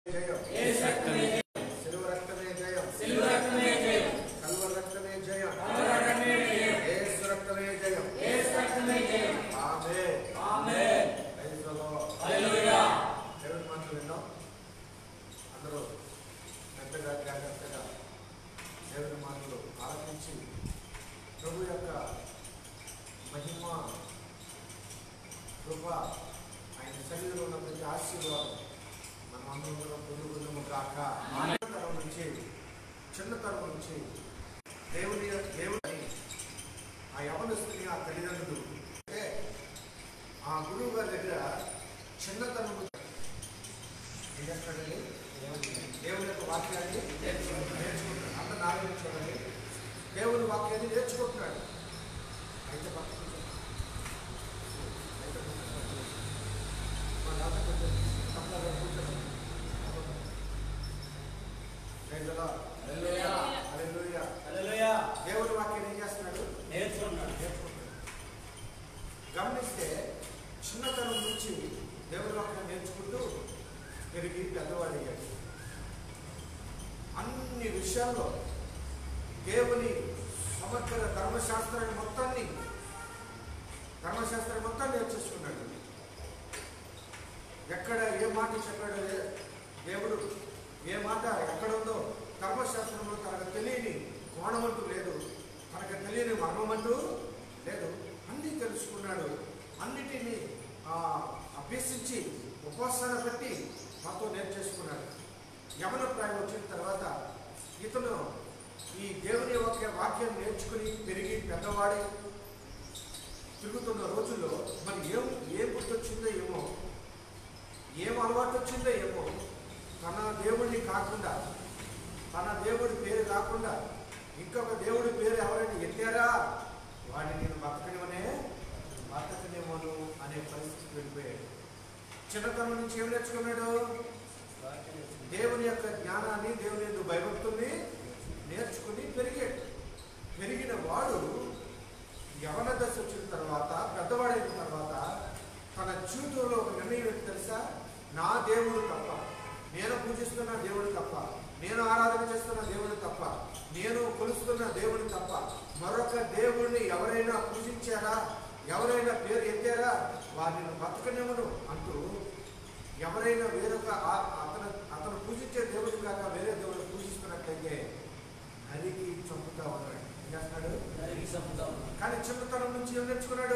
జయం యేసు రక్తమే సిలువ రక్తమే జయం సిలువ రక్తమే జయం కల్వ రక్తమే జయం కల్వ రక్తమే జయం యేసు రక్తమే జయం యేసు రక్తమే జయం amen amen praise the Lord hallelujah దేవుని మాటలు విన్నాం అందరూ పెద్దగా జాగ్రత్తగా దేవుని మాటలు ఆలకించి ప్రభు యొక్క మహిమ కృప ఆయన శరీరంలో ఉన్న ప్రతి ఆశీర్వాదం మనం అందరం పొందుకుందాము కాక చిన్నతనం నుంచి చిన్నతనం నుంచి దేవుని దేవుని ఆ యవనస్తుని ఆ తల్లిదండ్రులు అంటే ఆ గురువు గారి దగ్గర చిన్నతనం ఏం చేస్తాడండి దేవుని యొక్క వాక్యాన్ని నేర్చుకుంటాడు అంత నాలుగు చూడండి దేవుని వాక్యాన్ని నేర్చుకుంటున్నాడు అయితే పక్కన కూర్చో. అయితే కూర్చో. మా నాన్న కొంచెం పక్కన కూర్చోండి. Praise the Lord. Hallelujah Hallelujah. హల్లెలూయా దేవుని వాక్యం ఏం చేస్తున్నాడు నేర్చుకున్నాడు నేర్చుకుంటాడు గమనిస్తే చిన్నతనం నుంచి దేవుని వాక్యం నేర్చుకుంటూ పెరిగి పెద్దవాడయ్యాడు అన్ని విషయాల్లో దేవుని సమగ్ర ధర్మశాస్త్రాన్ని మొత్తాన్ని ధర్మశాస్త్రం మొత్తం నేర్చేసుకున్నాడు ఎక్కడ ఏ మాట చెప్పాడో ఏ- దేవుడు ఏ మాట ఎక్కడుందో ధర్మశాస్త్రంలో తనకు తెలియని కోణం అంటూ లేదు తనకు తెలియని మర్మం అంటూ లేదు అన్నీ తెలుసుకున్నాడు అన్నిటినీ ఆ, అభ్యసించి ఉపాసన పెట్టి మాతో నేర్చేసుకున్నాడు యమన ప్రాయం వచ్చిన తర్వాత ఇతను ఈ దేవుని యొక్క వాక్యం నేర్చుకుని పెరిగి పెద్దవాడి తిరుగుతున్న రోజుల్లో మరి ఏం ఏం గుర్తొచ్చిందో ఏమో ఏం అలవాటు వచ్చిందో ఏమో తన దేవుడిని కాకుండా తన దేవుడి పేరు కాకుండా ఇంకొక దేవుడి పేరు ఎవరైనా ఎత్తారా వాడిని నేను బతకనివనే బతకనివ్వను అనే పరిస్థితికి వెళ్ళిపోయాడు చిన్నతనం నుంచి ఏం నేర్చుకున్నాడు దేవుని యొక్క జ్ఞానాన్ని దేవుని యొక్క భయభక్తుల్ని నేర్చుకుని పెరిగాడు పెరిగిన వాడు యవన దశ వచ్చిన తర్వాత పెద్దవాడైన తర్వాత తన జీవితంలో ఒక నిర్ణయం ఏంటి తెలుసా నా దేవుడు తప్ప నేను పూజిస్తున్న దేవుడు తప్ప నేను ఆరాధన చేస్తున్న దేవుడు తప్ప నేను కొలుస్తున్న దేవుడు తప్ప మరొక దేవుడిని ఎవరైనా పూజించారా ఎవరైనా పేరు ఎత్తారా వారిని బతకనివ్వను అంటూ ఎవరైనా వేరొక ఆ- అతను అతను పూజించే దేవుడు కాక వేరే దేవుడు పూజిస్తున్నట్లయితే నరికి చంపుతా ఉన్నాడు ఏం చేస్తున్నాడు నరికి సంపుతాం కానీ చిన్నతనం నుంచి ఏం నేర్చుకున్నాడు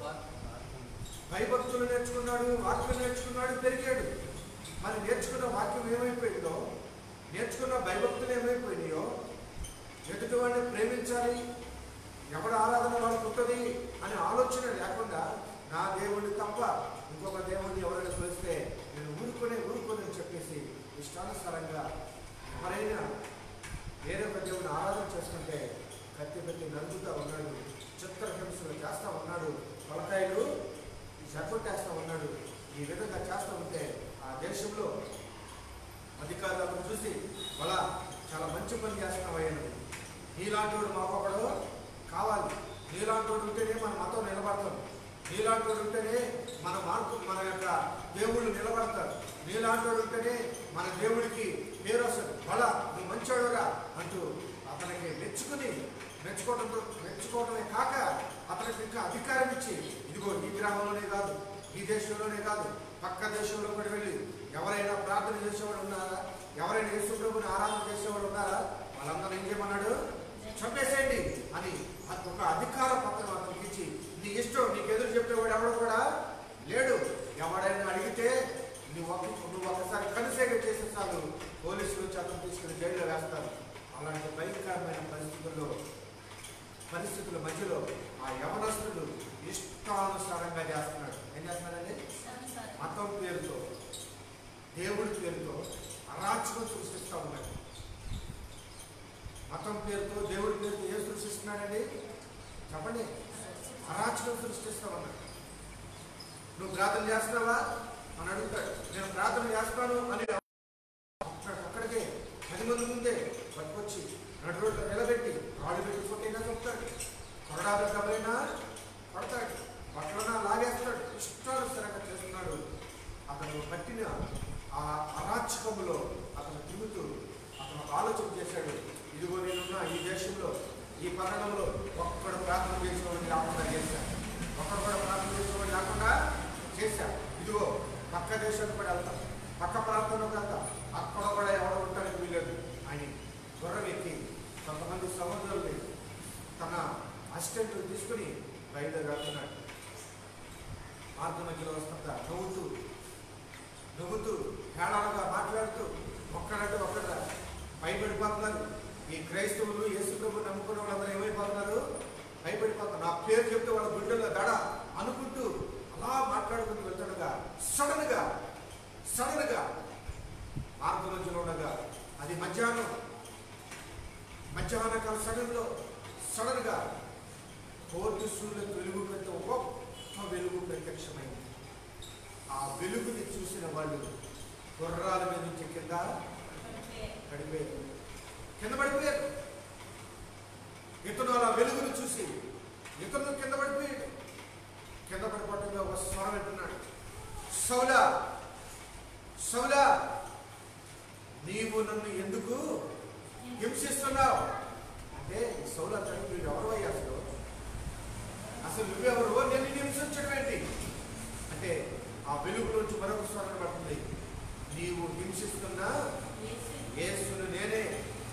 భయభక్తులు నేర్చుకున్నాడు వాక్యం నేర్చుకున్నాడు పెరిగాడు మరి నేర్చుకున్న వాక్యం ఏమైపోయిందో నేర్చుకున్న భయభక్తులు ఏమైపోయినాయో ఎదుటి వాడిని ప్రేమించాలి ఎవడ ఆరాధన వాళ్ళకు ఉంటుంది అనే ఆలోచన లేకుండా నా దేవుడిని తప్ప ఇంకొక దేవుడిని ఎవరైనా కొలిస్తే నేను ఊరుకునే ఊరుకుని అని చెప్పేసి ఇష్టానుసారంగా ఎవరైనా వేరే ఒక దేవుని ఆరాధన చేసుకుంటే కత్తి పెట్టి నలుగుతూ ఉన్నాడు చిత్రహింసలు చేస్తూ ఉన్నాడు తలకాయలు జగ్గొట్టేస్తూ ఉన్నాడు ఈ విధంగా చేస్తూ ఉంటే ఆ దేశంలో అధికారులు అతను చూసి బలా చాలా మంచి పని చేస్తున్నావయ్యాను నీలాంటి వాడు మాకొకడు కావాలి నీలాంటి వాడు ఉంటేనే మన మతం నిలబడతాం నీలాంటి వాడు ఉంటేనే మన మార్పు మన యొక్క దేవుళ్ళు నిలబడతారు నీలాంటి వాడు ఉంటేనే మన దేవుడికి పేరు వస్తుంది బలా నువ్వు మంచివాడురా అంటూ అతనికి మెచ్చుకుని మెచ్చుకోవడంతో మెచ్చుకోవడమే కాక అతనికి ఇంకా అధికారం ఇచ్చి ఇదిగో ఈ గ్రామంలోనే కాదు ఈ దేశంలోనే కాదు పక్క దేశంలో కూడా వెళ్ళి ఎవరైనా ప్రార్థన చేసేవాడు ఉన్నారా ఎవరైనా యేసుప్రభుని ఆరాధన చేసేవాడు ఉన్నారా వాళ్ళందరూ ఏం చేయమన్నాడు చంపేసేయండి అని అది ఒక అధికార పత్రం అతనికి ఇచ్చి నీ ఇష్టం నీకు ఎదురు చెప్పేవాడు ఎవడు కూడా లేడు ఎవడైనా అడిగితే నువ్వు ఒక నువ్వు ఒకసారి కనిసేగ చేసే చాలు పోలీసులు వచ్చి అతను తీసుకుని జైల్లో వేస్తారు అలాంటి భయంకరమైన పరిస్థితుల్లో పరిస్థితుల మధ్యలో ఆ యవనస్తుడు ఇష్టానుసారంగా చేస్తున్నాడు ఏం చేస్తున్నాడండి మతం పేరుతో దేవుడి పేరుతో అరాచకం సృష్టిస్తూ ఉన్నాడు మతం పేరుతో దేవుడి పేరుతో ఏం సృష్టిస్తున్నాడండి చెప్పండి అరాచకం సృష్టిస్తూ ఉన్నాడు నువ్వు ప్రార్థన చేస్తున్నావా అని అడుగుతాడు నేను ప్రార్థన చేస్తాను అని అక్కడ- అక్కడికే పది మంది ముందే పట్టుకొచ్చి నడు రోడ్లో నిలబెట్టి కాళ్ళు పెట్టి కొట్టైనా చెప్తాడు కొరడాలు దెబ్బలైనా కొడతాడు బట్టలనా లాగేస్తాడు ఇష్టానుసారంగా చేస్తున్నాడు అతను పట్టిన ఆ అరాచకములో అతను తిరుగుతూ అతను ఒక ఆలోచన చేశాడు ఇదిగో నేనున్న ఈ దేశంలో ఈ పట్టణంలో ఒక్కడు ప్రార్థన చేసేవాడిని లేకుండా చేశాను ఒక్కడు కూడా ప్రార్థన చేసేవాడిని లేకుండా చేశాను ఇదిగో పక్క దేశానికి కూడా వెళ్తాం పక్క ప్రాంతంలోకి వెళ్తాం అక్కడ కూడా ఎవరు ఉండడానికి వీలేదు అని గుర్రం ఎక్కి కొంతమంది సహోదరుల్ని తన అసిస్టెంట్లు తీసుకుని బయలుదేరి వెళ్తున్నాడు మార్గ మధ్యలో వస్తుందా నవ్వుతూ నవ్వుతూ హేళనగా మాట్లాడుతూ ఒక్కడంటే ఒక్కడ భయపడిపోతున్నారు ఈ క్రైస్తవులు యేసు ప్రభు నమ్ముకున్న వాళ్ళందరూ ఏమైపోతున్నారు భయపడిపోతున్నారు నా పేరు చెప్తే వాళ్ళ గుండెల్లో దడ అనుకుంటూ అలా మాట్లాడుకుంటూ వెళ్తుండగా సడన్ గా సడన్ గా మార్గ మధ్యలో ఉండగా అది మధ్యాహ్నం మధ్యాహ్న కాల సడన్లో సడన్ గా కోర్టు సూర్యుల వెలుగు కంటే గొప్ప వెలుగు ప్రత్యక్షమైంది ఆ వెలుగుని చూసిన వాళ్ళు గుర్రాల మీద నుంచి కింద పడిపోయారు కింద పడిపోయారు ఇతను అలా వెలుగును చూసి ఇతను కింద పడిపోయాడు కింద పడిపోవడంలో ఒక స్వరం వింటున్నాడు సౌలా సౌలా నీవు నన్ను ఎందుకు హింసిస్తున్నావు అంటే ఈ సౌలా తను నువ్వు ఎవరు అయ్యా అసలు అసలు నువ్వెవరు నేను నిన్ను హింసించడం ఏంటి అంటే ఆ వెలుగు నుంచి మరొక స్వరం పడుతుంది నీవు హింసిస్తున్నా యేసును నేనే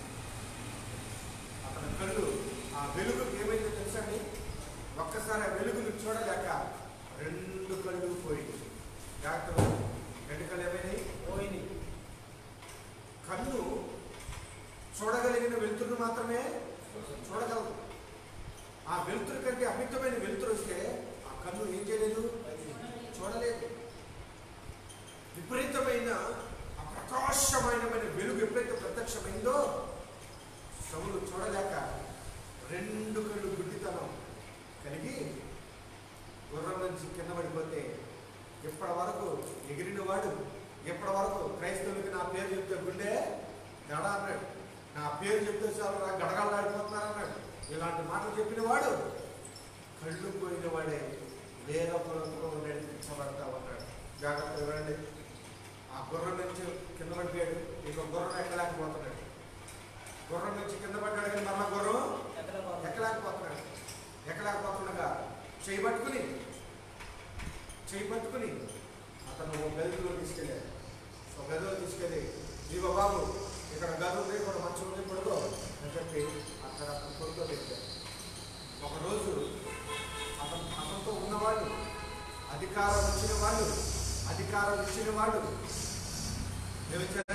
అతని కళ్ళు ఆ వెలుగు ఏమైందో తెలుసండి ఒక్కసారి ఆ వెలుగును చూడలేక రెండు కళ్ళు పోయింది జాగ్రత్త రెండు కళ్ళు ఏమైనాయి పోయింది కన్ను చూడగలిగిన వెలుతురును మాత్రమే చూడగలదు ఆ వెలుతురు కంటే అమితమైన వెలుతురు వస్తే ఆ కన్ను ఏం చేయలేదు చూడలేదు విపరీతమైన ఆ ప్రకాశమైన వెలుగు ఎప్పుడైతే ప్రత్యక్షమైందో సవులు చూడలేక రెండు కళ్ళు గుడ్డితనం కలిగి గుర్రం నుంచి కింద పడిపోతే ఇప్పటి వరకు ఎగిరిన వాడు ఇప్పటి వరకు క్రైస్తవులకి నా పేరు చెప్తే గుండె గడ అన్నాడు నా పేరు చెప్తే చాలు నా గడగడలాడిపోతున్నారు అన్నాడు ఇలాంటి మాటలు చెప్పిన వాడు కళ్ళు పోయిన వాడే వేరొకరు నడిపించబడతా ఉన్నాడు జాగ్రత్త వినండి ఆ గుర్రం నుంచి కింద పడిపోయాడు ఇంకో గుర్రం ఎక్కలేకపోతున్నాడు గుర్రం నుంచి కింద పడ్డాడు కానీ మరలా గుర్రం ఎక్కడ పోతుంది? ఎక్కలేకపోతున్నాడు ఎక్కలేకపోతుండగా చేయి పట్టుకుని చేయి పట్టుకుని అతను ఒక గదిలో తీసుకెళ్ళాడు ఒక గదిలో తీసుకెళ్ళి ఇదిగో బాబు ఇక్కడ గది ఉంది ఇక్కడ మంచం ఉంది పడుకో అని చెప్పి అక్కడ అతను పడుకో పెట్టాడు ఒకరోజు అతను అతనితో ఉన్నవాళ్ళు అధికారం ఇచ్చిన వాళ్ళు అధికారం ఇచ్చిన వాళ్ళు వ్యభిచారం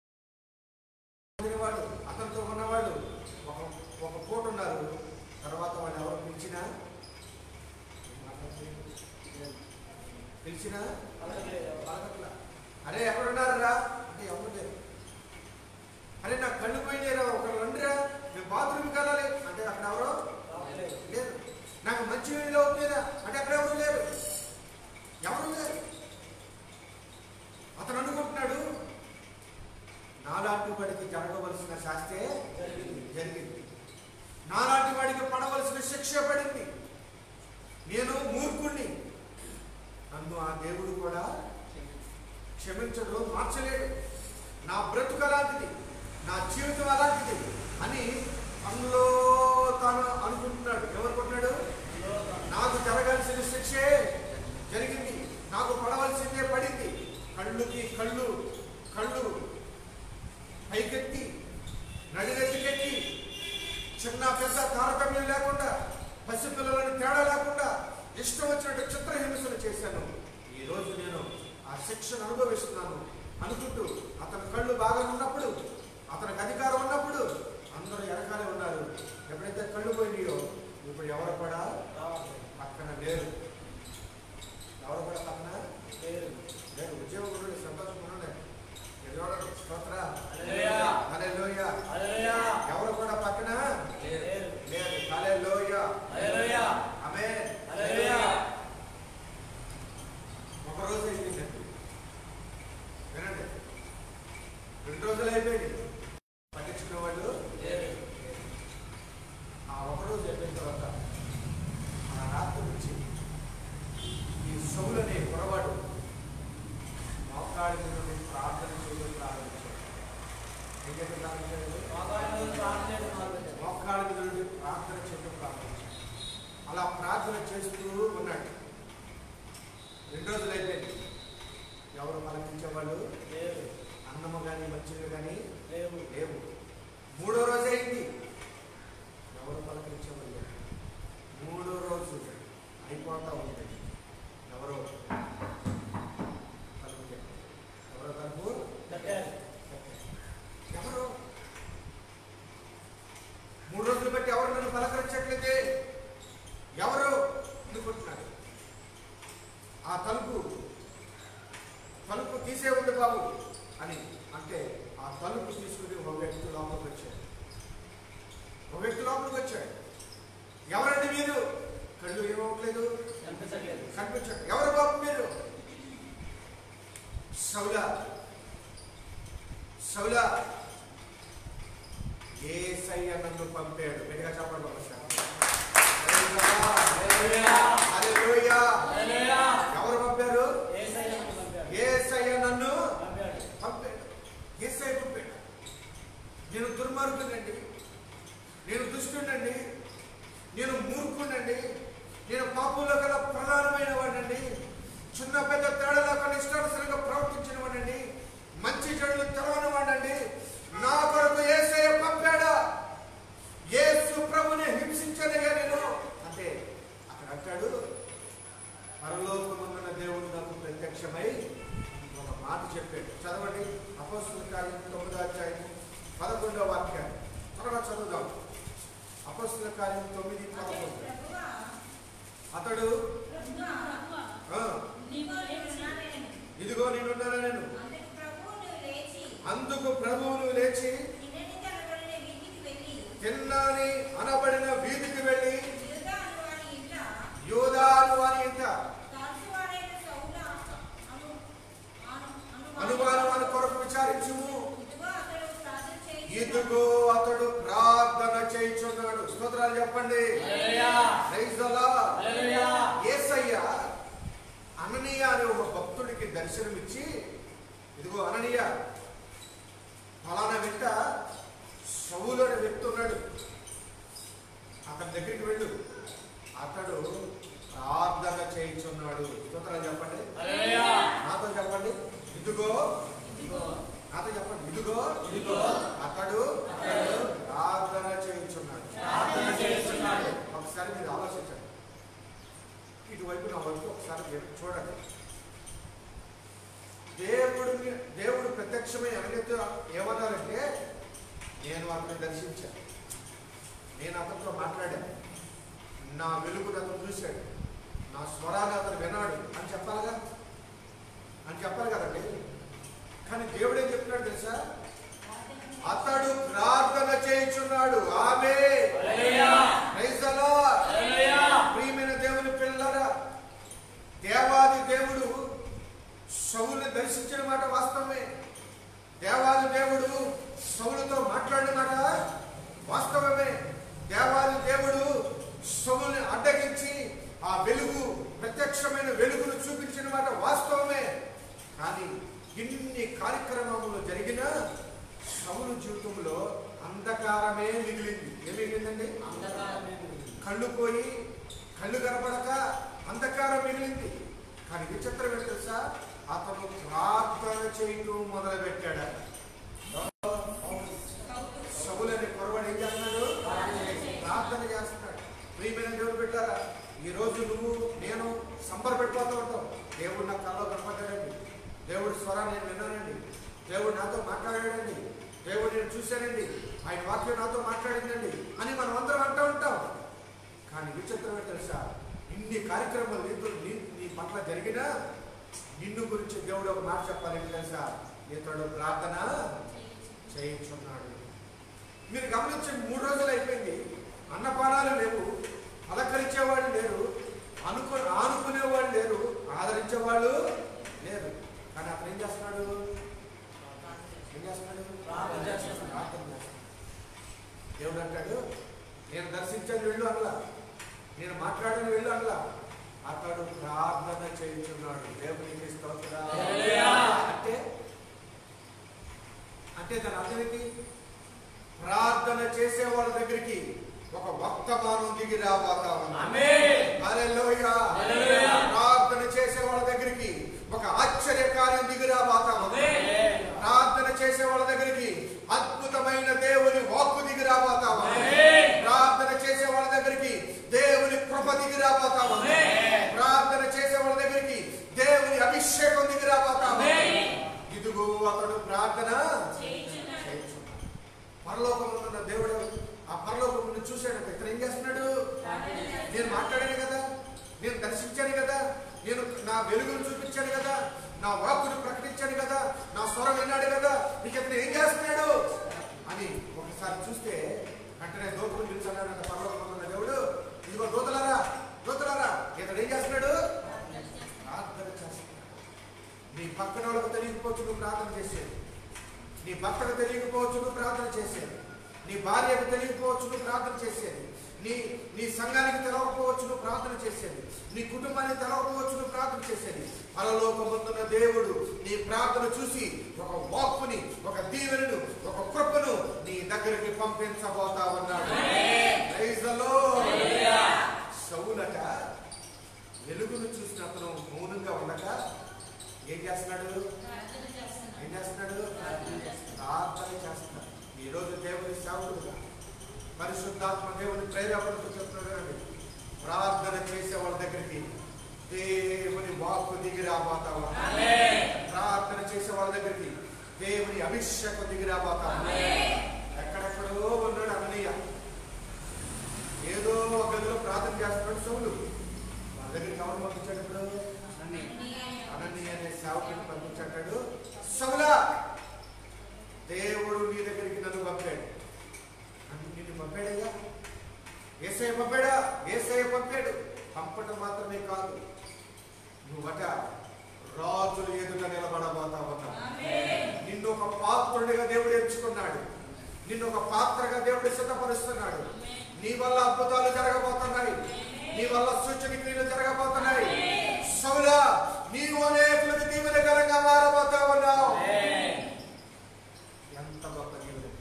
వాడు అతనితో ఉన్నవాళ్ళు ఒక ఒక పూట ఉన్నారు తర్వాత వాళ్ళు ఎవరు పిలిచినా పిలిచినా పలకట్లేదు. పలకట్లా. అరే ఎక్కడున్నారా అంటే ఎవరు లేరు అరే నా కళ్ళు పోయినారా ఒకరు రండిరా నేను బాత్రూమ్కి వెళ్ళాలి అంటే అక్కడ ఎవరో రావట్లేదు. లేరు నాకు మంచి నీళ్ళు అవుతుందా అంటే అక్కడ ఎవరు లేరు ఎవరు లేరు అతను అనుకుంటున్నాడు నాలాంటి వాడికి జరగవలసిన శాస్తే జరిగింది. జరిగింది నాలాంటి వాడికి పడవలసిన శిక్ష పడింది నేను మూర్ఖుణ్ణి నన్ను ఆ దేవుడు కూడా క్షమించడు మార్చలేడు నా బ్రతుకు అలాంటిది నా జీవితం అలాంటిది అని తనలో తాను అనుకుంటున్నాడు ఎవరుకుంటున్నాడు నాకు జరగాల్సిన శిక్షే జరిగింది నాకు పడవలసిందే పడింది కళ్ళుకి కళ్ళు కళ్ళు పైకెత్తి నడినెత్తికెత్తి చిన్న పెద్ద తారతమ్యం లేకుండా పసిపిల్లలని తేడా లేకుండా ఇష్టం వచ్చినట్టు చిత్రహింసలు చేశాను ఈ రోజు నేను ఆ శిక్షను అనుభవిస్తున్నాను అనుకుంటూ అతని కళ్ళు బాగా ఉన్నప్పుడు అతనికి అధికారం ఉన్నప్పుడు అందరూ వెనకాలే ఉన్నారు ఎప్పుడైతే కళ్ళు పోయినాయో ఇప్పుడు ఎవరు కూడా రావట్లేదు. పక్కన లేరు ఎవరు కూడా పక్కన లేదు. లేదు ఉద్యోగం కూడా సంతోషంగా ఎదురు స్తోత్ర హల్లెలూయా. హల్లెలూయా. హల్లెలూయా. ఎవరు కూడా పక్కన లేదు. లేదు హల్లెలూయా. హల్లెలూయా. ఆమేన్. హల్లెలూయా. ఒక రోజు అయిపోయిందండి వినండి రెండు రోజులు అయిపోయింది పట్టించుకునే వాళ్ళు లేదు. ఆ ఒక రోజు అయిపోయిన తర్వాత ఆ రాత్రి నుంచి ఈ సౌలనే పొరవాడు మోకాడి మీద నుండి ప్రార్థన ఏం చేసి ప్రార్థన చేయాలి మోకాళ్ళ మీద ప్రార్థన చేయడం మొదలుపెట్టారు. మోకాళ్ళ మీద నుండి ప్రార్థన చేయడం ప్రారంభించాడు అలా ప్రార్థన చేస్తూ ఉన్నాడు రెండు రోజులు అయిపోయింది ఎవరు పలకించేవాళ్ళు లేవు అన్నము కానీ మంచిగా కానీ లేవు లేవు మూడో రోజు అయింది ఎవరు పలకరించేవాళ్ళు లేరు. మూడో రోజు అయిపోతా ఉంది ఎవరో తలుపు తట్టారు. ఎవరో తలుపు కట్టారు ఎవరు మూడు రోజులు బట్టి ఎవరు నన్ను పలకరించట్లేదే ఎవరు అనుకుంటున్నారు ఆ తలుపు తలుపు తీసే ఉంది బాబు అని అంటే ఆ తలుపు తీసుకుని ఒక వ్యక్తి లోపలికి వచ్చాడు ఒక వ్యక్తి లోపలికి వచ్చాడు ఎవరండి మీరు కళ్ళు ఏమవట్లేదు కనిపించట్లేదు కనిపించండి ఎవరు బాబు మీరు సౌలా సౌలా ఏసయ్య నన్ను పంపాడు గట్టిగా చెప్పండి ఒకసారి హల్లెలూయా. హల్లెలూయా. హల్లెలూయా. ఎవరు పంపారు యేసయ్యను పంపాడు. ఏసయ్య నన్ను పంపాడు. పంపాడు ఏసయ్య పంపాడు నేను దుర్మార్గునండి నేను దుష్టునండి నేను మూర్ఖునండి నేను పాపుల్లో గల ప్రధానమైన వాడినండి చిన్న పెద్ద తేడా లేకుండా ఇష్టానుసరంగా ప్రవర్తించిన వాడినండి మంచి చెడులు తెలవని వాడినండి నా కొరకు ఏసయ్య పంపాడా యేసు ప్రభుని హింసించనగా నేను అంటే అక్కడ అంటాడు పరలోకమున్న దేవుడు నాకు ప్రత్యక్షమై ఒక మాట చెప్పాడు చదవండి అపోస్తుల కార్యం తొమ్మిదో అధ్యాయం పదకొండవ వాక్యాన్ని త్వరగా చదువుదాం అపోస్తుల కార్యం తొమ్మిది పదకొండు అతడు ఆ, ఇదిగో నేనున్నాను నేను అందుకు ప్రభువును లేచి తిన్నాని అనబడిన వీధికి వెళ్ళి యోధాను అని ఇంట అనుమానం అని కొరకు విచారించుము ఇదిగో అతడు ప్రార్థన చేయించున్నాడు స్తోత్రాలు చెప్పండి హల్లెలూయా. Praise the Lord. హల్లెలూయా. యేసయ్య అననీయ అనే ఒక భక్తుడికి దర్శనమిచ్చి ఇదిగో అననీయ ఫలానా వెంట సౌలు అనే వ్యక్తి ఉన్నాడు అతని దగ్గరికి వెళ్ళు అతడు ప్రార్థన చేయించున్నాడు స్తోత్రాలు చెప్పండి హల్లెలూయా. నాతో చెప్పండి ఇదిగో ఇదిగో నాతో చెప్పండి ఇదిగో ఇదిగో అతడు అతడు ప్రార్థన చేయించున్నాడు ప్రార్థన చేస్తున్నాడు. ఒకసారి మీరు ఆలోచించండి ఇటువైపు నా వైపు ఒకసారి మీరు చూడండి దేవుడిని దేవుడు ప్రత్యక్షమై అనగతో ఏమన్నారంటే నేను అతను దర్శించాను నేను అతనితో మాట్లాడాను నా వెలుగును అతను చూశాడు నా స్వరాన్ని అతను విన్నాడు అని చెప్పాలిగా అని చెప్పాలి కదండి కానీ దేవుడు ఏం చెప్తున్నాడు తెలుసా అతడు ప్రార్థన చేయించున్నాడు ఆమె హల్లెలూయా. Praise the Lord. హల్లెలూయా. ప్రియమైన దేవుని పిల్లరా దేవాది దేవుడు సౌలుని దర్శించిన మాట వాస్తవమే దేవాది దేవుడు సౌలుతో మాట్లాడిన మాట వాస్తవమే దేవాది దేవుడు సౌలుని అడ్డగించి ఆ వెలుగు ప్రత్యక్షమైన వెలుగును చూపించిన మాట వాస్తవమే కానీ ఇన్ని కార్యక్రమములు జరిగిన సౌలు జీవితంలో అంధకారమే మిగిలింది ఏం మిగిలిందండి అంధకారమే మిగిలింది. కళ్ళు పోయి కళ్ళు కనపడక అంధకారం మిగిలింది కానీ విచిత్రం ఏంటి తెలుసా అతను ప్రార్థన చేయటం మొదలు పెట్టాడు సవులని కొరవాడు ఏం చేస్తున్నాడు ప్రార్థన చేస్తున్నాడు ప్రియమైన దేవుడు పెట్టారా ఈ రోజు నువ్వు నేను సంబరపెట్టిపోతూ ఉంటాం దేవుడు నా కల్లో కనపడ్డాడండి దేవుడి స్వరాన్ని నేను విన్నానండి దేవుడు నాతో మాట్లాడాడండి దేవుడు నేను చూశానండి ఆయన వాక్యం నాతో మాట్లాడిందండి అని మనం అందరం అంటూ ఉంటాం కానీ విచిత్రమే తెలుసా ఇన్ని కార్యక్రమాలు నీతో నీ నీ పట్ల జరిగినా నిన్ను గురించి దేవుడు ఒక మాట చెప్పాలి తెలుసా ఇతడు ప్రార్థన చేయించున్నాడు మీరు గమనించండి మూడు రోజులు అయిపోయింది అన్నపానాలు లేవు అలంకరించేవాళ్ళు లేరు అనుకు ఆనుకునేవాళ్ళు లేరు ఆదరించేవాళ్ళు లేరు కానీ అతను ఏం చేస్తున్నాడు ఏం చేస్తున్నాడు ప్రార్థన చేస్తున్నాడు. ప్రార్థన చేస్తున్నాడు దేవుడు అంటాడు నేను దర్శించని వెళ్ళు అనలా నేను మాట్లాడని వెళ్ళు అనలా అతడు ప్రార్థన చేయించున్నాడు దేవునికి స్తోత్రం హల్లెలూయా. అంటే అంటే దాని అర్థం ఏంటి ప్రార్థన చేసే వాళ్ళ దగ్గరికి ఒక వర్తమానం దిగి రాబోతా ఉంది ఆమేన్. హల్లెలూయా. హల్లెలూయా. ప్రార్థన చేసే వాళ్ళ దగ్గరికి ఒక ఆశ్చర్య కార్యం దిగి రాబోతా ఉంది ఆమేన్. ప్రార్థన చేసే వాళ్ళ దగ్గరికి అద్భుతమైన దేవుని వాక్కు దిగి రాబోతా ఉంది ఆమేన్. ప్రార్థన చేసే వాళ్ళ దగ్గరికి దేవుని కృప దిగి రాబోతా ఉంది ఆమేన్. ప్రార్థన చేసే వాళ్ళ దగ్గరికి దేవుని అభిషేకం దిగి రాబోతా ఉంది ఆమేన్. ఇదిగో అతడు ప్రార్థన చేయుచున్నాడు. చేయించున్నాడు. పరలోకంలో ఉన్న దేవుడు ఆ పరలోకం నుండి చూశాడంట ఇతను ఏం చేస్తున్నాడు నేను మాట్లాడాను కదా నేను దర్శించాను కదా నేను నా వెలుగును చూపించాను కదా నా వాక్కును ప్రకటించాను కదా నా స్వరం విన్నాడు కదా ఇక ఇతను ఏం చేస్తున్నాడు అని ఒకసారి చూస్తే వెంటనే దోతులు నిలిచాడంట పరలోకంలో ఉన్న దేవుడు ఇదిగో దూతలారా దూతలారా ఇతడు ఏం చేస్తున్నాడు ప్రార్థన చేస్తున్నాడు నీ పక్కన వాళ్ళకు తెలియకపోవచ్చు నువ్వు ప్రార్థన చేసేది నీ భర్తకు తెలియకపోవచ్చు నువ్వు ప్రార్థన చేసేది నీ భార్యకు తెలియకపోవచ్చు నువ్వు ప్రార్థన చేసేది నీ నీ సంఘానికి తెలవకపోవచ్చు నువ్వు ప్రార్థన చేసేది నీ కుటుంబానికి తెలవకపోవచ్చు నువ్వు ప్రార్థన చేసేది పరలోకమందున్న దేవుడు నీ ప్రార్థన చూసి ఒక వాక్కుని ఒక దీవెనను ఒక కృపను నీ దగ్గరికి పంపించబోతా ఉన్నాడు Praise the Lord. సౌలట వెలుగును చూసిన అతను మౌనంగా ఉండక ఏం చేస్తున్నాడు ప్రార్థన చేస్తున్నాడు. ఏం చేస్తున్నాడు ప్రార్థన చేస్తున్నాడు ఈ రోజు దేవుని సేవకుడుగా పరిశుద్ధాత్మ దేవుని ప్రేరేపణతో చెప్తున్నాడు ప్రార్థన చేసే వాళ్ళ దగ్గరికి దేవుని వాక్కు దిగి రాబోతా ఉన్నాడు. ఆమేన్. ప్రార్థన చేసే వాళ్ళ దగ్గరికి దేవుని అభిషేకం దిగి రాబోతా ఉన్నాడు. ఎక్కడెక్కడో ఉన్నాడు అన్నయ్య ఏదో ఒక గదిలో ప్రార్థన చేస్తున్నాడు సౌలు వాళ్ళ దగ్గరికి ఎవరు పంపించాడు ఇప్పుడు అననీయ అనే సేవకుడిని పంపించాడు సౌలా దేవుడు నీ దగ్గరికి నన్ను పంపాడు నన్ను నిన్ను పంపాడయ్యా ఏసఐ పంపాడా ఏసఐ పంపాడు పంపటం మాత్రమే కాదు నువ్వట రాజులు ఎదుట నిలబడబోతా ఉన్నావు నిన్ను ఒక పాత్రుడిగా దేవుడు ఎంచుకున్నాడు నిన్ను ఒక పాత్రగా దేవుడు సిద్ధపరుస్తున్నాడు నీ వల్ల అద్భుతాలు జరగబోతున్నాయి నీ వల్ల సూచన క్రియలు జరగబోతున్నాయి సౌలా నీవు అనేకులకు దీవెనకరంగా మారబోతా ఉన్నావు ఎంత గొప్ప దేవుడంటే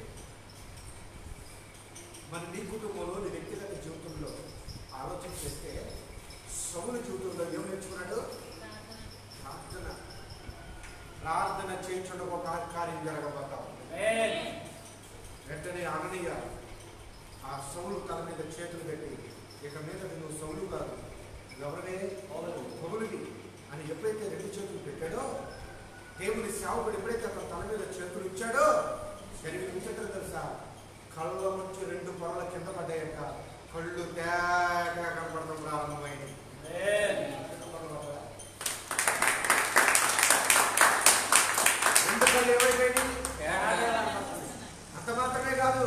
మరి నీ కుటుంబంలో నీ వ్యక్తిగత జీవితంలో ఆలోచన చేస్తే సౌలు జీవితంలో ఏం నేర్చుకున్నాడు ప్రార్థన ప్రార్థన చేయించడం ఒక కార్యం జరగబోతా ఉంది ఆమేన్. వెంటనే అననీయ ఆ సౌలు తల మీద చేతులు పెట్టి ఇక మీద నువ్వు సౌలు కాదు ఎవరినే పౌలుని అని ఎప్పుడైతే రెండు చేతులు పెట్టాడో దేవుని సేవకుడు ఎప్పుడైతే అతను తల మీద చేతులు ఇచ్చాడో శరీరం విచిత్రం తెలుసా కళ్ళ నుంచి రెండు పొరల కింద పడ్డాయట కళ్ళు తేటగా కనపడడం ప్రారంభమైంది ఆమేన్. రెండు కళ్ళు ఏమైపోయినాయి తేడాగా కనపడుతుంది. అంత మాత్రమే కాదు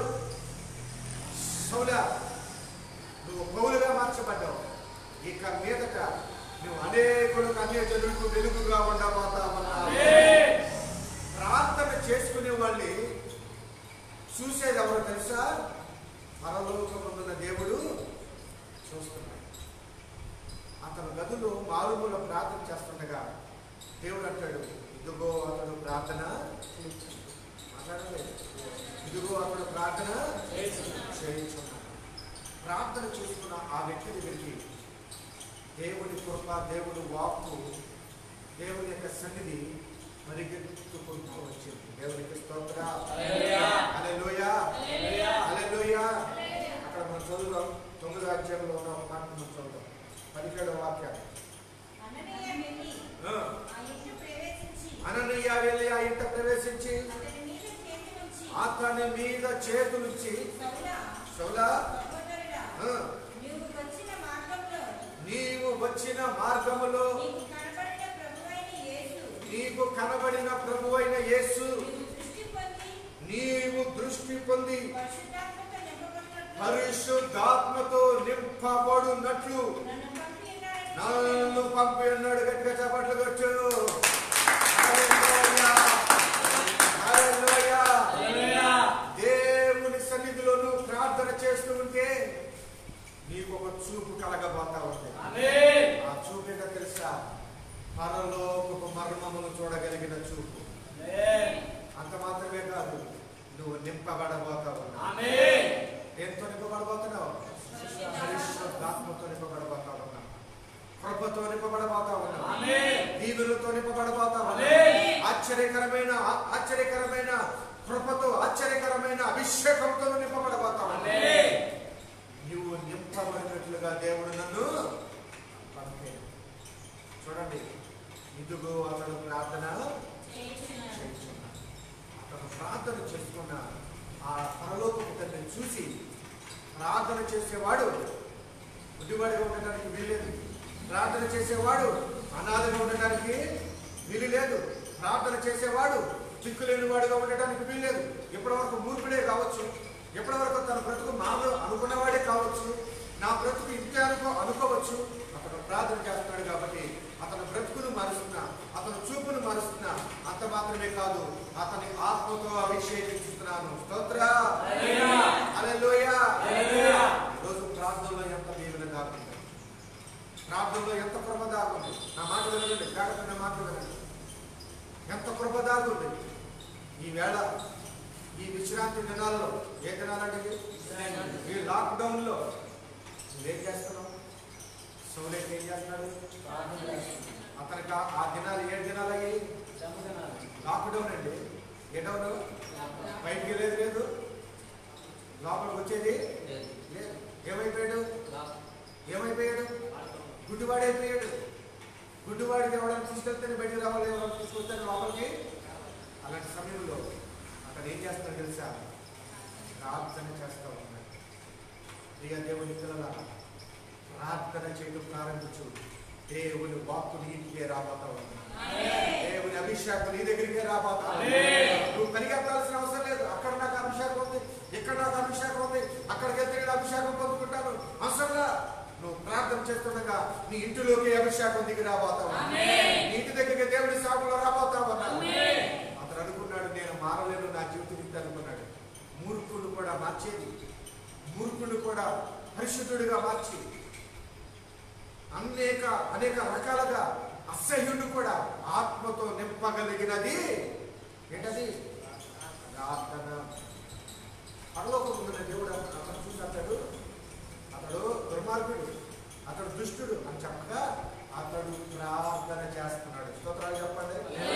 సౌలా నువ్వు పౌలుగా మార్చబడ్డావు ఇక మీదట నువ్వు అనేకులకు అన్య జనులకు వెలుగుగా ఉండబోతావన్నావు ఆమేన్. ప్రార్థన చేసుకునే వాళ్ళని చూసేది ఎవరో తెలుసా పరలోకమున్న దేవుడు చూస్తున్నాడు అతను గదులు మారుమూల ప్రార్థన చేస్తుండగా దేవుడు అంటాడు ఇదిగో అతడు ప్రార్థన మాట్లాడలేదు ఇదిగో అతడు ప్రార్థన చేస్తున్నాడు. చేయించున్నాడు ప్రార్థన చేసుకున్న ఆ వ్యక్తి దగ్గరికి దేవుని కృప దేవుడు వాక్కు దేవుని యొక్క సన్నిధి పరిగెత్తుకుంటూ వచ్చింది దేవునికి స్తోత్ర హల్లెలూయా. హల్లెలూయా హల్లెలూయా. హల్లెలూయా అక్కడ మనం చదువుదాం తొమ్మిదో అధ్యాయంలో ఉన్న ఒక మాట మనం చదువుదాం పదిహేడవ వాక్యాలు అననీయ వెళ్ళి ఆ. ఆ ఇంటి ప్రవేశించి అననీయ వెళ్ళి ఆ ఇంట ప్రవేశించి అతని మీద చేతులుంచి అతని మీద చేతులుంచి సౌలా సౌలా సహోదరుడా ఆ, నీవు వచ్చిన మార్గంలో నీవు వచ్చిన మార్గములో నీకు కనబడిన ప్రభువైన యేసు నీకు కనబడిన ప్రభు అయిన యేసు నీవు దృష్టి పొంది నీవు దృష్టి పొంది పరిశుద్ధాత్మతో నింపబడినట్లు పరిశుద్ధాత్మతో నింపబడున్నట్లు నన్ను పంపి ఉన్నాడని నన్ను పంపి ఉన్నాడు గట్టిగా చప్పట్లు కొట్టు హల్లెలూయా. హల్లెలూయా. దేవుని సన్నిధిలో నువ్వు ప్రార్థన చేస్తూ ఉంటే నీకు ఒక చూపు కలగబోతా ఉంది ఆమేన్. ఆ చూపు ఏంటో తెలుసా పరలోకపు మర్మమును చూడగలిగిన చూపు ఆమేన్. అంత మాత్రమే కాదు నింపబడబోతా ఉన్నావు ఆమేన్ దేంతో నింపబడబోతున్నావు పరిశుద్ధాత్మతో నింపబడబోతా ఉన్నావు కృపతో నింపబడబోతా ఉన్నావు ఆమేన్ దీవులతో నింపబడబోతా ఉన్నావు ఆమేన్ ఆశ్చర్యకరమైన ఆశ్చర్యకరమైన కృపతో ఆశ్చర్యకరమైన అభిషేకంతో నింపబడబోతా ఉన్నావు ఆమేన్ నువ్వు నింపబడినట్లుగా దేవుడు నన్ను పంపాడు చూడండి ఇదిగో అతడు ప్రార్థన చేయించున్నాడు. చేస్తున్నాడు. అతను ప్రార్థన చేసుకున్న ఆ పరలోకపు తండ్రిని చూసి ప్రార్థన చేసేవాడు గుడ్డివాడిగా ఉండటానికి వీల్లేదు ప్రార్థన చేసేవాడు అనాథగా ఉండటానికి వీలు లేదు ప్రార్థన చేసేవాడు దిక్కులేని వాడుగా ఉండటానికి వీల్లేదు ఎప్పటి వరకు మూర్ఖుడే కావచ్చు ఎప్పటి వరకు తన బ్రతుకు మామూలు అనుకున్నవాడే కావచ్చు నా బ్రతుకు ఇంతే అనుకో అనుకోవచ్చు అతను ప్రార్థన చేస్తున్నాడు కాబట్టి అతని బ్రతుకును మారుస్తున్నా అతని చూపును మారుస్తున్నా అంత మాత్రమే కాదు అతని ఆత్మతో అభిషేకిస్తున్నాను స్తోత్ర హల్లెలూయా. హల్లెలూయా. హల్లెలూయా. ఈరోజు ప్రార్థనలో ఎంత దీవెన దాగుంది ప్రార్థనలో ఎంత కృప దాగుంది నా మాట వినండి జాగ్రత్త నా మాట వినండి ఎంత కృప దాగుంది ఈ వేళ ఈ విశ్రాంతి దినాల్లో ఏ దినాలండి ఇవి? ఈ లాక్డౌన్ లో నువ్వేం చేస్తున్నావు సౌలైతే ఏం చేస్తున్నాడు అతనికి ఆ- ఆ దినాలు ఏ దినాలు అయ్యాయి లాక్డౌన్ అండి ఏ డౌన్ బయటికి లేదు లేదు లోపలికి వచ్చేది లేదు ఏమైపోయాడు ఏమైపోయాడు గుడ్డివాడైపోయాడు గుడ్డివాడికి ఎవరైనా తీసుకెళ్తేనే బయటికి రావాలి ఎవరైనా తీసుకొస్తే లోపలికి అలాంటి సమయంలో అతను ఏం చేస్తాడు తెలుసా ప్రార్థన చేస్తూ ఉన్నాడు ప్రియ దేవుని పిల్లల ప్రార్థన చేయడం ప్రారంభించు దేవుని వాక్కు నీ ఇంటికే రాబోతా ఉన్నాడు దేవుని అభిషేకం నీ దగ్గరికే రాబోతా ఉంది. ఆమేన్. నువ్వు పరిగెత్తాల్సిన అవసరం లేదు అక్కడ నాకు అభిషేకం ఉంది ఇక్కడ నాకు అభిషేకం ఉంది అక్కడికి వెళ్తే ఇక్కడ అభిషేకం పొందుకుంటాను అవసరంగా నువ్వు ప్రార్థన చేస్తుండగా నీ ఇంటిలోకి అభిషేకం దిగి రాబోతా ఉన్నా. ఆమేన్. నీ ఇంటి దగ్గరికి దేవుని సేవలో రాబోతా ఉన్నా ఆమేన్. అతను అనుకున్నాడు నేను మారలేను నా జీవితం ఇంత అనుకున్నాడు మూర్ఖుడు కూడా మార్చేది మూర్ఖుడు కూడా పరిశుద్ధుడిగా మార్చి అనేక అనేక రకాలుగా అసహ్యుడు కూడా ఆత్మతో నింపగలిగినది ఏంటది ప్రార్థన పరలోకమున్న దేవుడు అతను చూసి అంటాడు అతడు దుర్మార్గుడు అతడు దుష్టుడు అని చెప్పగా అతడు ప్రార్థన చేస్తున్నాడు స్తోత్రాలు చెప్పండి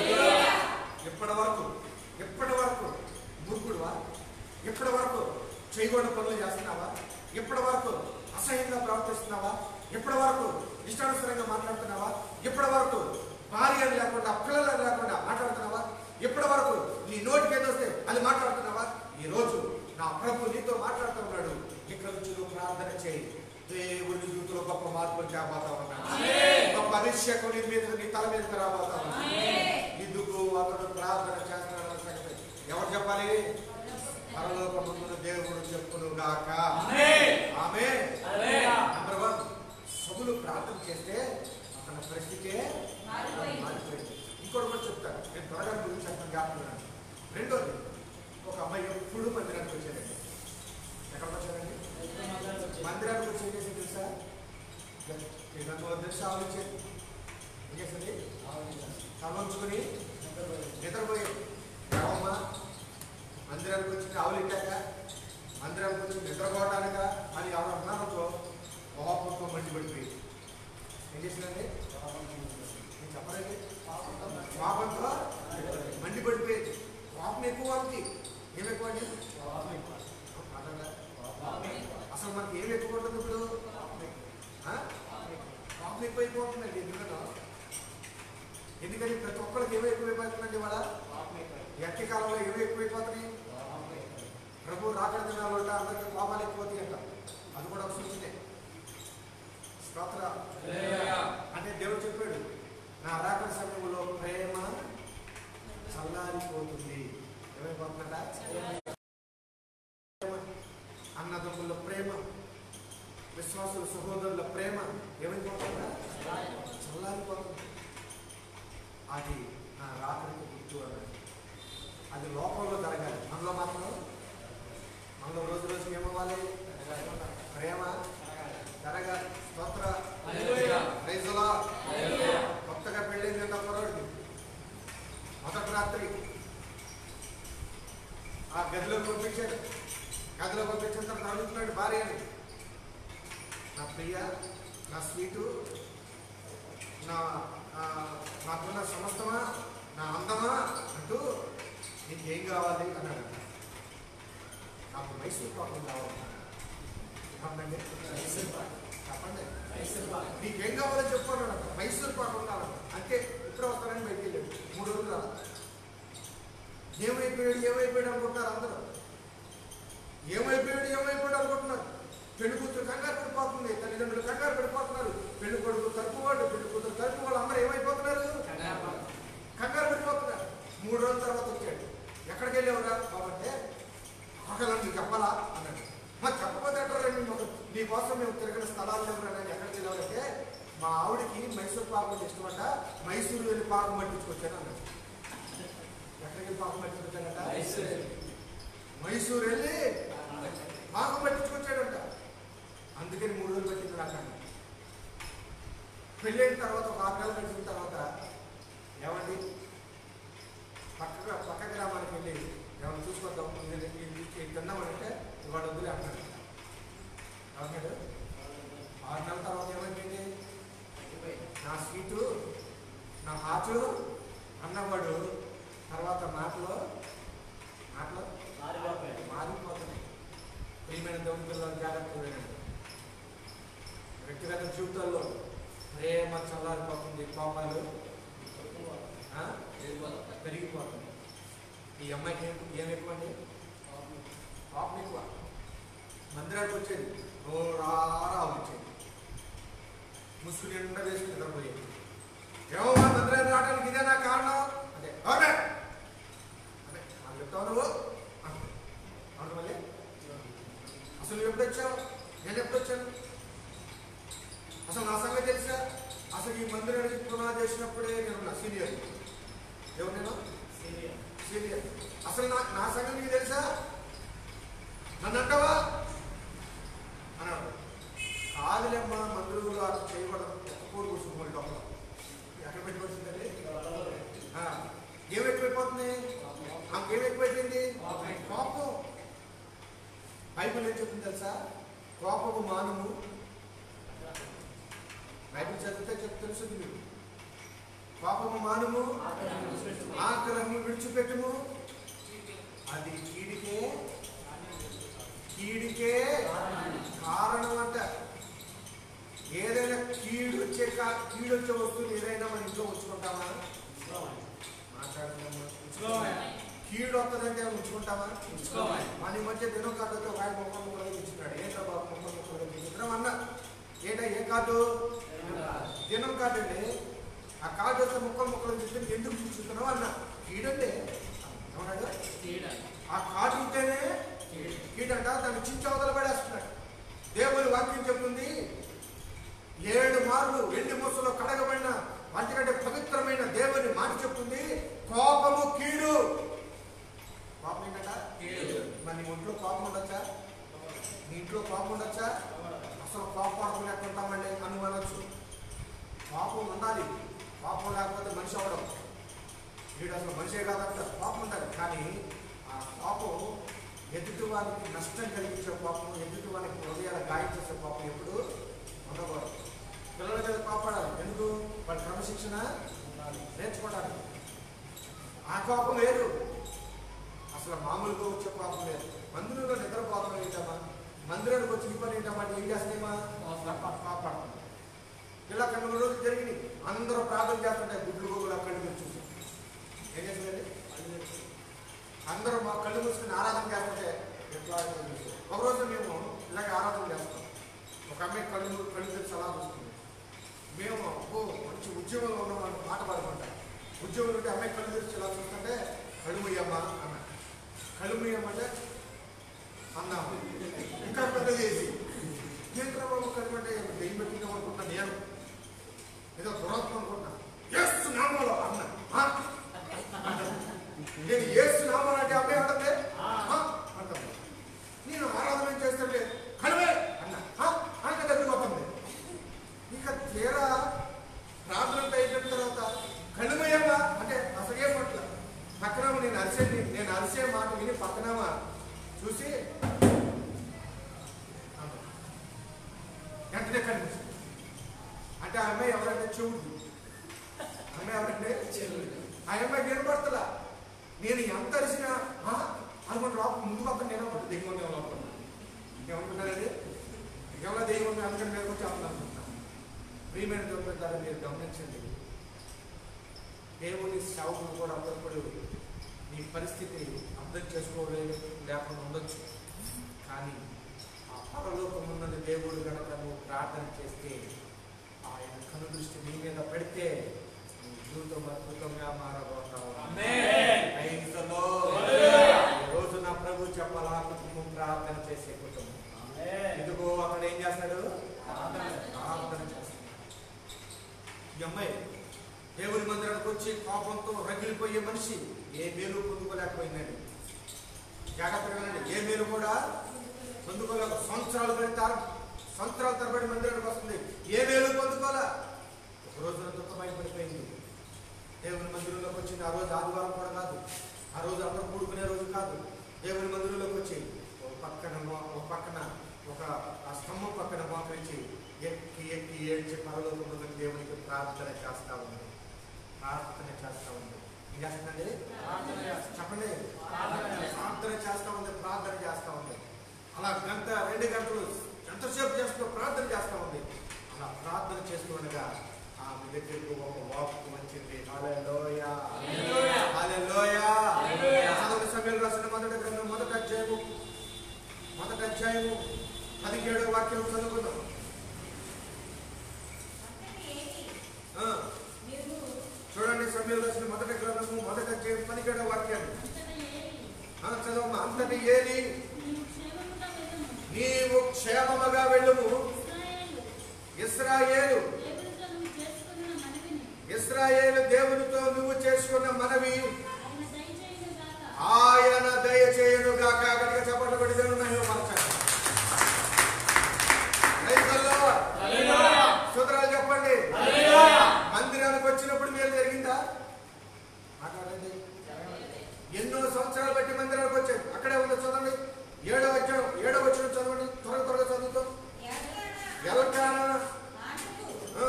ఇప్పటి వరకు ఇప్పటి వరకు మూర్ఖుడువా ఇప్పటి వరకు చేయకూడని పనులు చేస్తున్నావా ఇప్పటి వరకు అసహ్యంగా ప్రవర్తిస్తున్నావా ఇప్పటి వరకు ఇష్టానుసారంగా మాట్లాడుతున్నావా ఇప్పటి వరకు భార్య లేకుండా పిల్లలు లేకుండా మాట్లాడుతున్నావా ఇప్పటి వరకు నీ నోటికి ఏదొస్తే అది మాట్లాడుతున్నావా ఈ రోజు నా ప్రభు నీతో మాట్లాడుతున్నాడు ఇక్కడ నుంచి నువ్వు ప్రార్థన చేయి దేవుని జీవితంలో గొప్ప మార్పులు చేయబోతా ఉన్నాడు గొప్ప అభిషేకం నీ మీద నీ తల మీదకి రాబోతా ఉన్నాడు ఇందుకు అతడు ప్రార్థన చేస్తున్నాడు అన్న సంగతి ఎవరు చెప్పాలి పరలోకముందు దేవుడు చెప్పును గాక ఆమేన్. ఆమె హల్లెలూయా. నంబర్ వన్ సభలు ప్రార్థన చేస్తే అతని పరిస్థితే మారిపోయింది. మారిపోయింది ఇంకోటి కూడా చెప్తాను నేను త్వరగా గురించి అర్థం చేస్తున్నాను రెండోది ఒక అమ్మాయి ఎప్పుడు మందిరానికి వచ్చారండి ఎక్కడికి వచ్చారండి మందిరానికి వచ్చి ఏం చేసింది తెలుసా నన్ను వద్ద ఆలోచించేది ఏం చేసింది తల ఉంచుకుని నిద్రపోయేది ఏమమ్మా మందిరానికి వచ్చి ఆవులిట్టాక మందిరానికి వచ్చి నిద్రపోవడానిక అని ఎవరు అన్నారనుకో కోపంతో మండిపడిపోయింది ఏం చేసిందండి నేను చెప్పలేదు కోపంతో మండిపడిపోయేది కోపం ఎక్కువ వాళ్ళకి ఏం ఎక్కువ అండి మాట్లాడరా? అసలు మనకి ఏం ఎక్కువ ఉంటుంది ఇప్పుడు ఆ? కోపం ఎక్కువైపోతుందండి ఎందుకనో ఎందుకని ప్రతి ఒక్కరికి ఏమో ఎక్కువైపోతుందండి వాళ్ళ ఎట్టి కాలంలో ఏమో ఎక్కువైపోతున్నాయి ప్రభు రాకడ దినాలు ఉంటా అందరికీ కోపాలు ఎక్కువతాయి అంట అది కూడా ఒక సూచనే స్తోత్ర హల్లెలూయా. అంటే దేవుడు చెప్పాడు నా రాకడ సమయంలో ప్రేమ చల్లారిపోతుంది ఏమైపోతుందట అన్నదమ్ముల ప్రేమ విశ్వాసుల సహోదరుల ప్రేమ ఏమైపోతుందా చల్లారిపోతుంది అది నా రాకడికి గుర్తు అన్నది అది లోకంలో జరగాలి మనలో మాత్రం మనలో రోజు రోజుకి ఏమవ్వాలి ప్రేమ జరగాలి స్తోత్ర hallelujah. Praise the Lord. Hallelujah. కొత్తగా పెళ్ళైంది తప్పరోడికి మొదటి రాత్రి ఆ గదిలోకి పంపించాడు గదిలో పంపించిన తర్వాత అడుగుతున్నాడు భార్యని నా ప్రియ నా స్వీటు నా ఆ, నాకున్న సమస్తమా నా అందమా అంటూ నీకు ఏం కావాలి అన్నాడు నాకు మైసూర్ పాకం కావాలి చెప్పండి చెప్పండి నీకేం కావాలో చెప్పాను మైసూర్ పాకం కావాలి అంటే ఇప్పుడే వస్తానని బయటికి వెళ్ళాడు మూడు రోజులు రాదు ఏమైపోయాడు ఏమైపోయాడు అనుకుంటున్నారు అందరూ ఏమైపోయాడు ఏమైపోయాడు అనుకుంటున్నారు పెళ్లి కూతురు కంగారు పడిపోతుంది తల్లిదండ్రులు కంగారు పడిపోతున్నారు పెళ్లి కొడుకు తరపు వాళ్ళు పెళ్లి కూతురు తరపు వాళ్ళు అందరూ ఏమైపోతున్నారు కంగారు పడిపోతున్నారు మూడు రోజుల తర్వాత వచ్చాడు ఎక్కడికి వెళ్ళేవరా కాబట్టి ఆకలి నీకు చెప్పాలా అన్నాడు మరి చెప్పకపోతే అంటారు మేము నీ కోసం మేము తిరిగిన స్థలాలు లేవు నేను ఎక్కడికి వెళ్ళాలంటే మా ఆవిడకి మైసూర్ పాకం ఇష్టమంట మైసూరు వెళ్ళి పాకం పట్టించుకొచ్చాను అన్నాడు ఎక్కడికి వెళ్ళి పాకం పట్టించుకొచ్చానంట మైసూరు వెళ్ళి పాకం పట్టించుకొచ్చాడంట అందుకని మూడు రోజులు పట్టింది నాకు పెళ్ళైన తర్వాత ఒక ఆరు నెలలు గడిచిన తర్వాత ఏమండి పక్క పక్క గ్రామానికి వెళ్ళి ఏమైనా చూసుకొద్దాం ఇది- ఇది- ఇది తిన్నామంటే ఇవాళ వదిలే అన్నాడు అన్నాడు ఆరు నెలల తర్వాత ఏమైంది నా స్వీటు నా హాటు అన్నవాడు తర్వాత మాటలో మాటలో మారిపోతున్నాయి ప్రియమైన దేవుని పిల్లలు జాగ్రత్త వినండి వ్యక్తిగత జీవితాల్లో ప్రేమ చల్లారిపోతుంది కోపాలు ఆ? పెరిగిపోతుంది ఈ అమ్మాయికి ఏం ఏం ఎక్కువ అండి కోపం ఎక్కువ మందిరానికి వచ్చేది ఓ రారా వచ్చేది ముసుగు నిండా వేసి నిద్రపోయేది ఏమో మా మందిరానికి రావడానికి ఇదే నా కారణం అదే ఓకే అదే నాకు చెప్తావు నువ్వు అంతే. అవును మళ్ళీ అసలు నువ్వు ఎప్పుడు వచ్చావు నేను ఎప్పుడు వచ్చాను అసలు నా సంగతి తెలుసా అసలు ఈ మందిరానికి పునాది చేసినప్పుడే నేను నా సీనియర్ ఎవరు నేను సీనియర్ అసలు నా నా సంగతి నీకు తెలుసా నన్ను అంటావా అన్నాడు కాదులేమ్మా మందిరంలో అట్లా చేయబడదు ఒక్క కూర కూర్చుకోవాలి లోపల ఎక్కడ పెట్టుకోవాల్సిందండి ఆ, ఏం ఎక్కువైపోతుంది ఆమెకి ఏం ఎక్కువైపోయింది కోపం బైబిల్ ఏం చెప్తుంది తెలుసా కోపము మానము బైబిల్ చదివితే చెప్ తెలుస్తుంది మీకు కోపము మానము ఆగ్రహము విడిచిపెట్టుము అది కీడికే కీడికే కారణం అంట ఏదైనా కీడు వచ్చే కా- కీడు వచ్చే వస్తువులు ఏదైనా మన ఇంట్లో ఉంచుకుంటామా మాట్లాడదామా కీడు వస్తుందంటే ఉంచుకుంటామా మన ఈ మధ్య దినం కార్డుతో ఒక ఆయన ముఖం కూడా ఇచ్చినాడు ఏంటో బాబు ముఖం కూడా ఇచ్చినాం అన్న ఏంటో ఏ కార్డు దినం కార్డు అండి ఆ కార్డు వస్తే ముక్కలు ముక్కలు ఇస్తే ఎందుకు చూస్తున్నావు అన్న కీడండి ఏమన్నాడు ఆ కార్డు ఉంటేనే కీడంట దాన్ని చించి అవతల పడేస్తున్నాడు దేవుని వాక్యం చెప్తుంది ఏడు మార్లు వెండి మూసలో కడగబడిన వాటికంటే పవిత్రమైన దేవుని మాట చెప్తుంది కోపము కీడు కోపం ఏంటంట మరి నీ ఒంట్లో కోపం ఉండొచ్చా నీ ఇంట్లో కోపం ఉండొచ్చా అసలు కోపం లేకుంటామండి అనుమానొచ్చు కోపం ఉండాలి కోపం లేకపోతే మనిషి అవడం వీడు అసలు మనిషే కాదంట కోపం ఉండాలి కానీ ఆ కోపం ఎదుటి వారికి నష్టం కలిగించే కోపం ఎదుటి వారికి హృదయాల గాయం చేసే కోపం ఎప్పుడు ఉండకూడదు పిల్లల మీద కోపడాలి ఎందుకు వాళ్ళ క్రమశిక్షణ నేర్చుకోవడానికి ఆ కోపం లేదు అసలు మామూలుగా వచ్చే కోపం లేదు మందిరంలో నిద్రపోతాం ఏంటమ్మా మందిరానికి వచ్చి ఈ పని ఏంటమ్మా అంటే ఏం చేస్తామా కోపడతాం ఇలా కొన్ని రోజులు జరిగినాయి అందరూ ప్రార్థన చేస్తుంటే గుడ్లు గోగులు కళ్ళు మీరు చూసి ఏం చేసిందండి అందరూ మా కళ్ళు మూసుకుని ఆరాధన చేస్తుంటే ఎట్లా ఒక రోజు మేము ఇలాగే ఆరాధన చేస్తాం ఒక అమ్మాయి కళ్ళు మూ- కళ్ళు తెరిచి అలా చూస్తుంది మేము ఓ మంచి ఉద్యోగంలో ఉన్న వాళ్ళు పాట పాడుకుంటాం ఉద్యోగం ఉంటే అమ్మాయి కళ్ళు తెరిచి ఇలా చూస్తుంటే కళ్ళు ముయ్యమ్మా అన్న కళ్ళు ముయ్యమ్మంటే అన్నాము ఇంకా పెద్ద చేసి ఏంట్రా బాబు కళ్ళు అంటే దెయ్యం పెట్టిందాం అనుకుంటున్నా నేను ఏదో దురాత్మ అనుకుంటున్నా ఎస్ నామలో అన్న ఆ? నేను ఏసు నామం అంటే అమ్మాయి అంటే అంటాను నేను ఆరాధన చేస్తుంటే కడవే అన్న "ఆ?" అనక దగ్గరపోతుంది ఇక తీరా ప్రార్థన అయిపోయిన తర్వాత కళ్ళుమయ్యమ్మా అంటే అసలు ఏం పట్ల పక్కన నేను అరిసే నేను అరిసే మాట విని పక్కన చూసి అమ్మ. వెంటనే కనిపించింది అంటే ఆ అమ్మాయి ఎవరంటే చెవుడు అమ్మాయి ఎవరంటే చెవుడు ఆ అమ్మాయి వినపడతలా నేను ఎంత అరిసినా "ఆ?" అనుకుంటే లోపల ముందు పక్కన నేను ఒకటి దెయ్యం ఉంది లోపల ఏమనుకుంటారండి ఎవరో దెయ్యం ఉంది అందుకని మేము వచ్చి అనుకుంటున్నాను ప్రియమైన దేవుడు మీరు గమనించండి దేవుని సేవకులు కూడా అప్పుడప్పుడు నీ పరిస్థితి అర్థం చేసుకోలేదు లేకుండా ఉండొచ్చు కానీ ఆ పరలోకమున్నది దేవుడు గనక నువ్వు ప్రార్థన చేస్తే ఆయన కను దృష్టి నీ మీద పెడితే నీ జీవితం అద్భుతంగా మారబోతావు ఆమేన్. Praise the Lord. హల్లెలూయా. ఈ రోజు నా ప్రభు చెప్పాలా కుటుంబం ప్రార్థన చేసే కుటుంబం ఎందుకు అక్కడ ఏం చేస్తాడు ప్రార్థన చేస్తాడు ఈ అమ్మాయి దేవుని మందిరానికి వచ్చి కోపంతో రగిలిపోయే మనిషి ఏ మేలు పొందుకోలేకపోయిందండి జాగ్రత్తగా వినండి ఏ మేలు కూడా పొందుకోలేక సంవత్సరాలు పడి తర సంవత్సరాల తరబడి మందిరానికి వస్తుంది ఏ మేలు పొందుకోలే ఒక రోజున దుఃఖమైపడిపోయింది దేవుని మందిరంలోకి వచ్చింది ఆ రోజు ఆదివారం కూడా కాదు ఆ రోజు అందరూ కూడుకునే రోజు కాదు దేవుని మందిరంలోకి వచ్చి ఒక పక్కన మో- ఒక పక్కన ఒక ఆ స్తంభం పక్కన మోకరించి ఎక్కి ఎక్కి ఏడ్చి పరలోకమున్న దేవునికి ప్రార్థన చేస్తా ఉంది ప్రార్థన చేస్తా ఉంది ఏం చేస్తుందండి ప్రార్థన చేస్తా. చెప్పండి ప్రార్థన చేస్తా. ప్రార్థన చేస్తా ఉంది ప్రార్థన చేస్తా ఉంది అలా గంట రెండు గంటలు ఎంతసేపు చేస్తూ ప్రార్థన చేస్తా ఉంది అలా ప్రార్థన చేస్తూ ఉండగా ఆమె దగ్గరకు ఒక వాక్కు వచ్చింది హల్లెలూయా హల్లెలూయా. హల్లెలూయా హల్లెలూయా. చదవని సమయంలో రాసిన మొదటి గ్రంథం మొదటి అధ్యాయము మొదటి అధ్యాయము పదిహేడో వాక్యం చదువుకుందాం ఆ, చూడండి సమయంలో రాసిన మొదటి గ్రంథము మొదటి అధ్యాయం పదిహేడో వాక్యాన్ని ఆ, చదవమ్మా అంతటి ఏలి నీవు క్షేమముగా వెళ్ళుము ఇస్రాయేలు ఇస్రాయేలు దేవునితో నువ్వు చేసుకున్న మనవి ఆయన దయచేయును గాక గట్టిగా చెప్పట్లు కొట్టి దేవుని మహిమపరచండి Praise the Lord. హల్లెలూయా. స్తోత్రాలు చెప్పండి హల్లెలూయా. మందిరానికి వచ్చినప్పుడు మేలు జరిగిందా మాట్లాడండి ఎన్నో సంవత్సరాలు బట్టి మందిరానికి వచ్చారు అక్కడే ఉంది చదవండి ఏడో వచ్చాం ఏడో వచ్చిన చదవండి త్వరగా త్వరగా చదువుతాం ఎలకాన ఆ,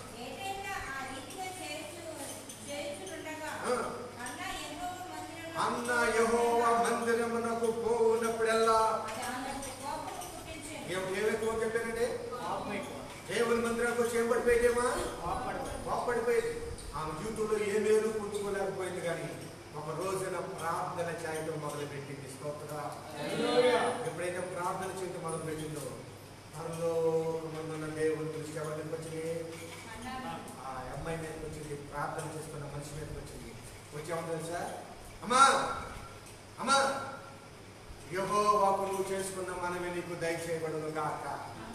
ఆ. అన్న యహోవ మందిరమునకు పోవునప్పుడల్లా ఏం- ఏమి కోపం చెప్పానండి దేవుని మందిరానికి వచ్చి ఏం పడిపోయేదేమా కోప్పడిపోయింది ఆమె జీవితంలో ఏ మేలు పొందుకోలేకపోయింది కానీ ఒక రోజున ప్రార్థన చేయడం మొదలు పెట్టింది స్తోత్ర ఎప్పుడైతే ప్రార్థన చేయడం మొదలు పెట్టిందో పరలోకమందున్న దేవుని దృష్టి ఎవరి మీదకి వచ్చింది ఆ అమ్మాయి మీదకి వచ్చింది ప్రార్థన చేస్తున్న మనిషి మీదకి వచ్చింది వచ్చామో తెలుసా అమ్మా అమ్మా యహోవాకు నువ్వు చేసుకున్న మనమే నీకు దయచేయబడును గాక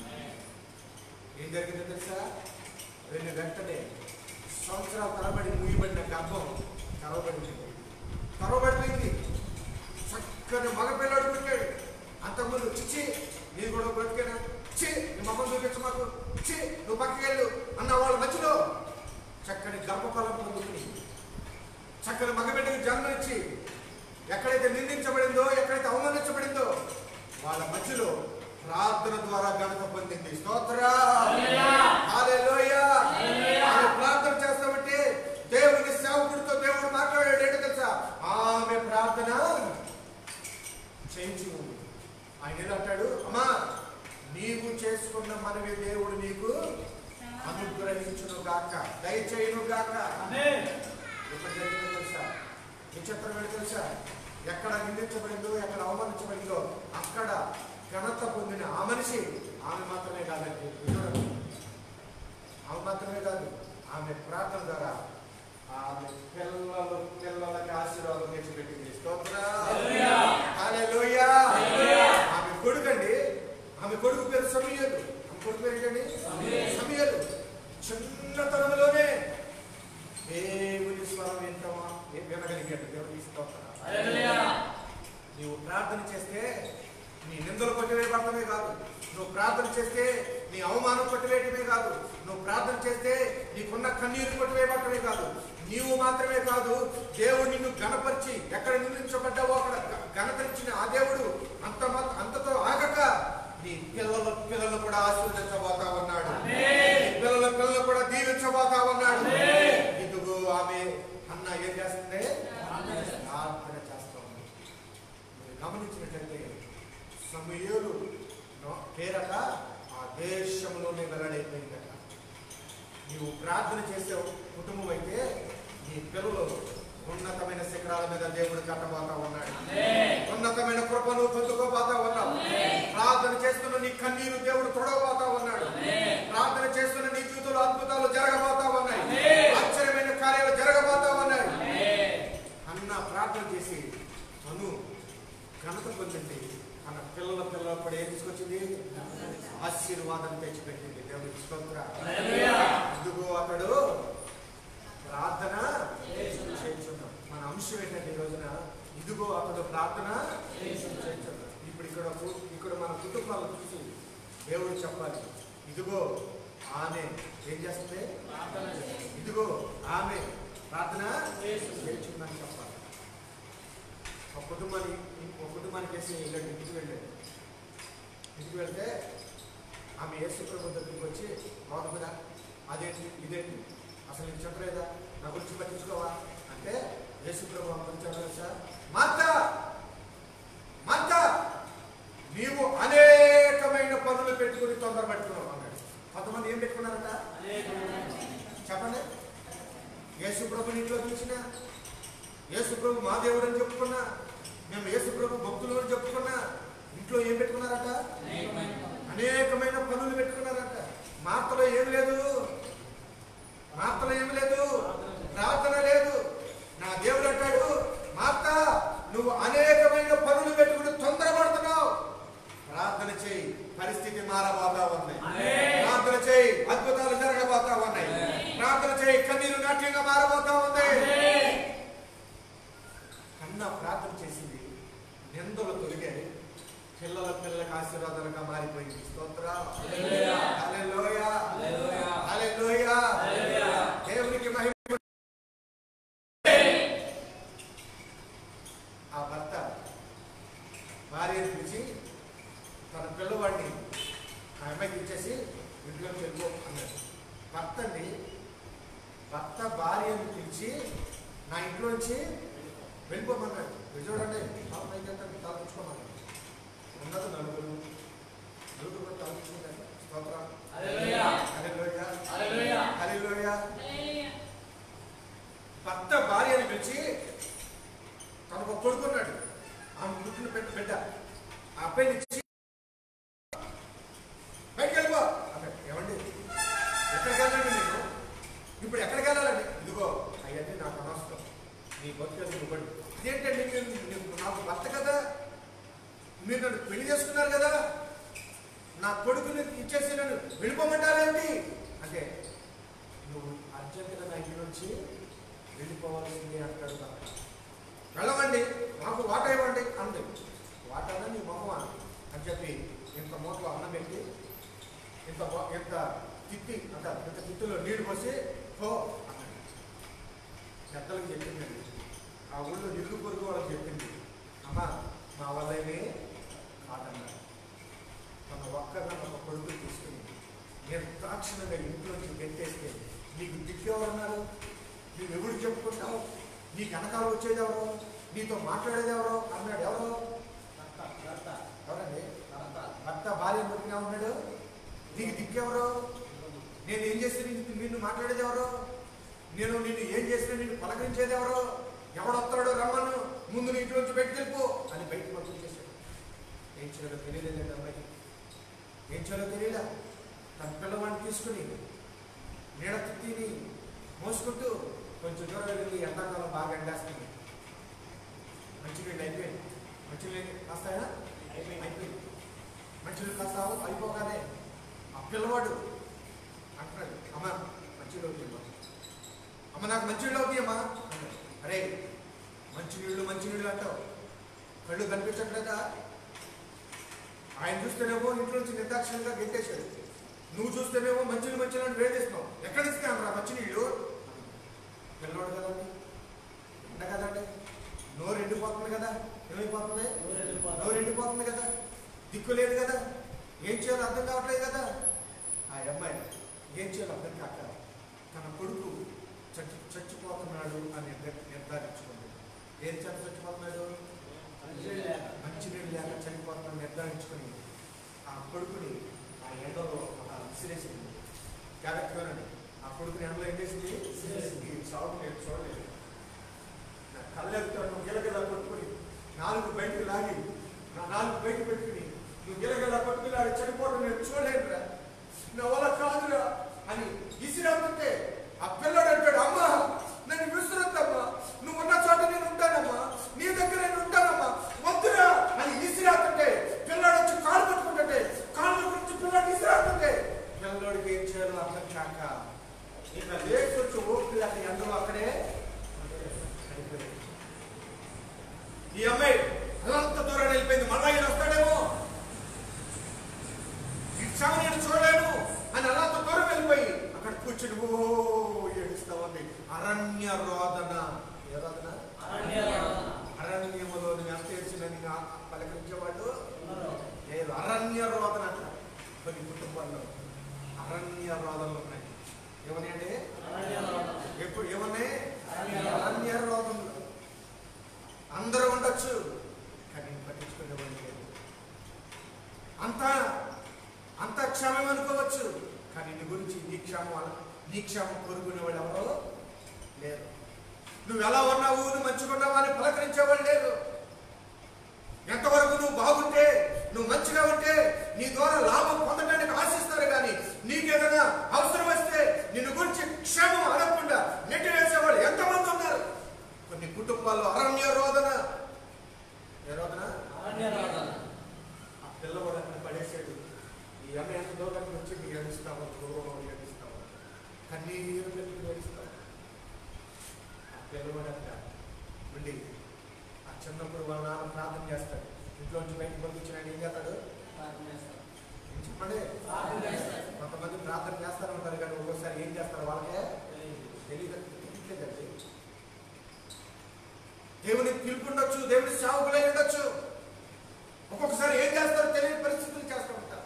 ఏం జరిగిందో తెలుసా రెండు వెంటనే సంవత్సరాల తరబడి ముగిబడిన గర్భం తెరవబడింది తెరవబడిపోయింది చక్కని మగ పిల్లాడు పుట్టాడు అంతకుముందు చిచ్చి నేను కూడా బ్రతికేనా చి నీ మొహం చూపించు మాకు చి నువ్వు పక్కకి వెళ్ళు అన్న వాళ్ళ మధ్యలో చక్కని గర్భఫలం పొందుకుని చక్కని మగబిడ్డకి జన్మనిచ్చి ఎక్కడైతే నిందించబడిందో ఎక్కడైతే అవమానించబడిందో వాళ్ళ మధ్యలో ప్రార్థన ద్వారా ఘనత పొందింది స్తోత్ర హల్లెలూయా. ఆమె ప్రార్థన చేస్తామంటే దేవుని సేవకుడితో దేవుడు మాట్లాడాడు ఏంటో తెలుసా ఆమె ప్రార్థన చేయించి ఉంది ఆయన ఏదంటాడు అమ్మా నీవు చేసుకున్న మనవి దేవుడు నీకు అనుగ్రహించును గాక దయచేయును గాక ఆమేన్. ఎక్కడ జరిగిందో తెలుసా విచిత్రం ఏంటో తెలుసా ఎక్కడ నిందించబడిందో ఎక్కడ అవమానించబడిందో అక్కడ ఘనత పొందిన ఆ మనిషి ఆమె మాత్రమే కాదండి చూడండి. ఆమె మాత్రమే కాదు ఆమె ప్రార్థన ద్వారా ఆమె పిల్లలు పిల్లలకి ఆశీర్వాదం తెచ్చిపెట్టింది స్తోత్ర హల్లెలూయా. హల్లెలూయా. హల్లెలూయా. ఆమె కొడుకండి ఆమె కొడుకు పేరు సమీయలు ఆమె కొడుకు పేరు ఏంటండి సమూయేలు. సమీయలు చిన్నతనంలోనే దేవుని స్వరం వింటామా వినగలిగాడు దేవుని స్తోత్రం హల్లెలూయా. నీవు ప్రార్థన చేస్తే నీ నిందలు కొట్టివేయబడటమే కాదు నువ్వు ప్రార్థన చేస్తే నీ అవమానం కొట్టివేయటమే కాదు నువ్వు ప్రార్థన చేస్తే నీకున్న కన్నీరు కొట్టివేయబడటమే కాదు నీవు మాత్రమే కాదు దేవుడు నిన్ను గణపరిచి ఎక్కడ నిందించబడ్డావో అక్కడ గ- ఘనతనిచ్చిన ఆ దేవుడు గమనించినట్లయితే సమయలు పేరట ఆ దేశంలోనే వెల్లడైపోయిందట నీవు ప్రార్థన చేసే కుటుంబం అయితే నీ పిల్లలు ఉన్నతమైన శిఖరాల మీద దేవుడు కట్టబోతా ఉన్నాడు ఉన్నతమైన కృపను పొందుకోబోతా ఉన్నావు ప్రార్థన చేస్తున్న నీ కన్నీరు దేవుడు తొడవబోతా ఉన్నాడు ప్రార్థన చేస్తున్న నీ జీవితంలో అద్భుతాలు జరగబోతా ఉన్నాయి ఆశ్చర్యమైన కార్యాలు జరగబోతా ఉన్నాయి అన్న ప్రార్థన చేసి తను ఘనత పొందింది తన పిల్లల పిల్లల కూడా ఏం తీసుకొచ్చింది ఆశీర్వాదం తెచ్చిపెట్టింది దేవుడికి స్తోత్ర అందుకు అతడు ప్రార్థన చేయించున్నాం మన అంశం ఏంటంటే ఈ రోజున ఇదిగో అతడు ప్రార్థన చేయించున్నాడు ఇప్పుడు ఇక్కడ కు- ఇక్కడ మన కుటుంబాలు చూసి దేవుడు చెప్పాలి ఇదిగో ఆమె ఏం చేస్తుంది ఇదిగో ఆమె ప్రార్థన చేయించుందని చెప్పాలి ఒక కుటుంబాన్ని ఒక కుటుంబానికి వేసి వెళ్ళండి ఇంటికి వెళ్ళండి ఇంటికి వెళ్తే ఆమె యేసు ప్రభు దగ్గరికి వచ్చి రోడ్డు మీద అదేంటి ఇదేంటి అసలు నీకు చెప్పలేదా నా గురించి పట్టించుకోవా అంటే యేసు ప్రభు ఆమె గురించి చెప్పలేదు సార్ మాత మాత నీవు అనేకమైన పనులు పెట్టుకుని తొందర పెట్టుకున్నావు అన్నాడు కొంతమంది ఏం పెట్టుకున్నారట చెప్పండి యేసు ప్రభు ఇంట్లో చూసిన యేసు ప్రభు మా దేవుడు అని చెప్పుకున్నా మేము యేసు ప్రభు భక్తులు అని చెప్పుకున్నా ఇంట్లో ఏం పెట్టుకున్నారట అనేకమైన పనులు పెట్టుకున్నారట మార్తలో ఏం లేదు మార్తలో ఏం లేదు ప్రార్థన లేదు నా దేవుడు అంటాడు మార్త నువ్వు అనేకమైన పనులు పెట్టుకుని తొందరపడుతున్నావు ప్రార్థన చేయి పరిస్థితి మారబోతా ఉంది ప్రార్థన చేయి అద్భుతాలు జరగబోతా ఉన్నాయి ప్రార్థన చేయి కన్నీరు నాట్యంగా మారబోతా ఉంది కన్నా ప్రార్థన చేసింది నిందలు తొలిగాయి పిల్లల పిల్లలకు ఆశీర్వాదాలుగా మారిపోయింది స్తోత్ర హల్లెలూయా హల్లెలూయా దేవునికి మహిమ ఆ భర్త భార్యను పిలిచి తన పిల్లవాడిని ఆ అమ్మాయికి ఇచ్చేసి ఇంట్లోకి వెళ్ళిపో అన్నాడు భర్తని భర్త భార్యను పిలిచి నా ఇంట్లోంచి వెళ్ళిపోమన్నాడు ఇది చూడండి పాపం అయితే తలపించుకోమన్నాడు ఉన్నది నలుగురు నలుగురు కూడా తలపించుకుంటారు స్తోత్రం హల్లెలూయా. హల్లెలూయా. హల్లెలూయా. హల్లెలూయా. హల్లెలూయా. భర్త భార్యను పిలిచి తనకు ఒక కొడుకున్నాడు ఆమె పుట్టిన పెట్ట బిడ్డ ఆ అబ్బాయిని ఇచ్చి బయటికి వెళ్ళిపో అన్నాడు ఏమండి ఎక్కడికి వెళ్ళండి నేను ఇప్పుడు ఎక్కడికి వెళ్ళాలండి ఇదిగో అవన్నీ నాకు అనవసరం నీ బతుకు ఇవ్వండి ఇదేంటండి నేను- నేను నాకు భర్త కదా మీరు నన్ను పెళ్లి చేసుకున్నారు కదా నా కొడుకుని ఇచ్చేసి నన్ను వెళ్ళిపోమంటారేంటి అంటే నువ్వు అర్జెంటుగా నా ఇంటి నుంచి వెళ్ళిపోవాల్సింది అంటాడు భర్త. వెళ్ళమండి మాకు వాటా ఇవ్వండి అంది వాటానా నీ మొహమా అని చెప్పి ఇంత మూటలో అన్నం పెట్టి ఇంత బా- ఇంత తిత్తి అంట ఇంత తిత్తిలో నీళ్లు పోసి పో అన్నాడు పెద్దలకు చెప్పిందండి ఆ ఊళ్ళో ఇల్లు పొరుగు వాళ్ళకి చెప్పింది అమ్మా మా వల్ల ఏమీ కాదన్నారు తన ఒక్కగా ఒక కొడుకు తీసుకుని నేను దాక్షిణంగా ఇంట్లోంచి గెట్టేస్తే నీకు దిక్కెవరున్నారు నువ్వు ఎవరు చెప్పుకుంటావు నీకు వెనకాల వచ్చేది ఎవరు నీతో మాట్లాడేది ఎవరు అన్నాడు ఎవరు ఎవరండి భర్త భార్య పుట్టినా ఉన్నాడు నీకు దిక్కెవరు నేను ఏం చేస్తే నిన్ను నిన్ను మాట్లాడేది ఎవరు నేను నిన్ను ఏం చేసినా నిన్ను పలకరించేది ఎవరు ఎవడొస్తాడో రమ్మను ముందు నీ ఇంట్లోంచి బయటకు వెళ్ళిపో అని బయటకు పంపించేశాడు ఏం చేయాలో తెలియలేదండి అమ్మాయికి ఏం చేయాలో తెలియదా తన పిల్లవాడిని తీసుకుని నీడ తిని మోసుకుంటూ కొంచెం దూరం వెళ్ళి ఎండాకాలం బాగా ఎండేస్తుంది మంచినీళ్ళు అయిపోయింది మంచినీళ్ళు కాస్తాయా అయిపోయింది అయిపోయింది మంచినీళ్ళు కాస్తావు అయిపోగానే ఆ పిల్లవాడు అంటున్నాడు అమ్మ మంచినీళ్ళు అవుతాయమ్మా అమ్మ నాకు మంచినీళ్ళు అవుతాయమ్మా అన్నాడు. అరే మంచినీళ్ళు మంచినీళ్ళు అంటావు కళ్ళు కనిపించట్లేదా ఆయన చూస్తేనేమో ఇంట్లో నుంచి నిర్దాక్షిణ్యంగా గెంటేశాడు నువ్వు చూస్తేనేమో మంచిని మంచిని అని వేధిస్తున్నావు ఎక్కడి నుంచి రా మంచినీళ్ళు పిల్లోడు కదండి ఎండ కదండి నోరు ఎండిపోతుంది కదా ఏమైపోతుంది నోరు ఎండిపోతుంది కదా దిక్కు లేదు కదా ఏం చేయాలో అర్థం కావట్లేదు కదా ఆ అమ్మాయి ఏం చేయాలో అర్థం కాక తన కొడుకు చచ్చి చచ్చిపోతున్నాడు అని నిర్ధ- నిర్ధారించుకుంది ఏం చేత చచ్చిపోతున్నాడు మంచి నిర్ధారించుకుని ఆ కొడుకుని ఆ ఎండలో ఒక విసిరేసింది జాగ్రత్తగానండి ఆ కొడుకుని ఎండలో ఏం చేసింది ఈ చావు నేను చూడలేదు నా కళ్ళెత్తాను గిలగిలా కొట్టుకుని నాలుగు బయటకు లాగి నా నాలుగు బయట పెట్టుకుని నువ్వు గిలగిలా కొట్టుకుని ఆడ చనిపోవడం నేను చూడలేనురా నా వల్ల కాదురా అని ఇసిరాకుంటే ఆ పిల్లడు అంటాడు అమ్మా నేను విసురద్దమ్మా నువ్వు ఉన్న చోట నేను ఉంటానమ్మా నీ దగ్గర నేను ఉంటానమ్మా వద్దురా అని ఇసిరాకుంటే పిల్లడు వచ్చి కాలు పట్టుకుంటుంటే కాళ్ళు గురించి పిల్లడు ఇసిరాకుంటే పిల్లడికి ఏం చేయాలో అర్థం కాక ఇక లేచి వచ్చి ఓపిక అక్కడ అందరూ అక్కడే పడిపోయారు. ఈ అమ్మాయి అలంత దూరం వెళ్ళిపోయింది మళ్ళా ఈయన వస్తాడేమో ఈ క్షమ నేను చూడలేను అని అలంత దూరం వెళ్ళిపోయి అక్కడ కూర్చుని ఓ ఏడుస్తా ఉంది అరణ్య రోదన ఏ రోదన అరణ్యములో ఎంత ఏడ్చినని పలకరించేవాడు లేదు అరణ్య రోదన అంట కొన్ని కుటుంబాల్లో అరణ్య రోదనలు ఉన్నాయి ఏమన్నాయండి ఎప్పుడు ఏమన్నాయి అరణ్య రోదనలు అందరూ ఉండొచ్చు కానీ పట్టించుకునేవాడు లేదు అంతా అంత క్షేమం అనుకోవచ్చు కానీ నీ గురించి నీ క్షేమం అన- నీ క్షేమం కోరుకునేవాడు ఎవరో లేరు నువ్వు ఎలా ఉన్నావు నువ్వు మంచిగా ఉన్నావు అని పలకరించేవాడు లేరు ఎంతవరకు నువ్వు బాగుంటే నువ్వు మంచిగా ఉంటే నీ ద్వారా లాభం పొందడానికి ఆశిస్తారు కానీ నీకేదైనా అవసరం వస్తే నిన్ను గురించి క్షేమం అనకుండా నెట్టివేసేవాళ్ళు ఎంతమంది ఉన్నారు కొన్ని కుటుంబాల్లో అరణ్య రోదన ఏ రోదన ఆ పిల్లవాడు అక్కడ పడేసాడు ఈ అమ్మ ఎంత దూరం వచ్చి మీరు ఏడుస్తావు దూరం ఏడుస్తావు కన్నీరు పెట్టి ఏడుస్తావు ఆ పిల్లవాడు అక్కడ ఉండి ఆ చిన్నప్పుడు వాళ్ళ నాన్న ప్రార్థన చేస్తాడు ఇంట్లోంచి బయటకు పంపించిన ఆయన ఏం చేస్తాడు చెప్పండి కొంతమంది ప్రార్థన చేస్తారు ఉంటారు కానీ ఒక్కోసారి ఏం చేస్తారు వాళ్ళకే తెలియదు తెలియట్లేదండి దేవుని పిలుపుండొచ్చు దేవుని సేవకులై ఉండొచ్చు ఒక్కొక్కసారి ఏం చేస్తారో తెలియని పరిస్థితులు చేస్తూ ఉంటారు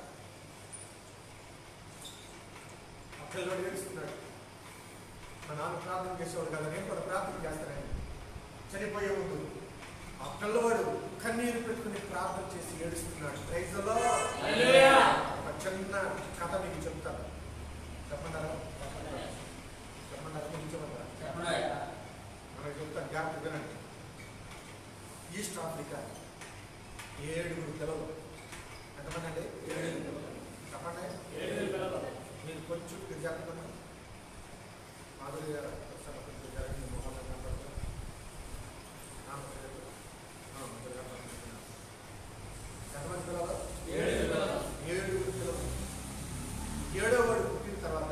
ఆ పిల్లవాడు ఏడుస్తున్నాడు మా నాన్న ప్రార్థన చేసేవాడు కదా నేను కూడా ప్రార్థన చేస్తానని చనిపోయే ముందు ఆ పిల్లవాడు కన్నీరు పెట్టుకుని ప్రార్థన చేసి ఏడుస్తున్నాడు ప్రైజ్లో ఒక చిన్న కథ మీకు చెప్తాను చెప్పంటారా చెప్పంటారా మీకు చెప్పంటారా మనకు చెప్తాను జాగ్రత్త వినండి ఈస్ట్ ఆఫ్రికా ఏడుగురు పిల్లలు ఎంతమంది అండి చెప్పండి మీరు కొంచెం మీరు జాగ్రత్త మాధురి గారు ఒకసారి కొంచెం జాగ్రత్త మొహంలో కనపడుతుంది. ఆ, మాధురి గారు. ఆ, మాధురి గారు కనపడుతున్నారు. ఎంతమంది పిల్లలు ఏడుగురు పిల్లలు ఏడో వాడు పుట్టిన తర్వాత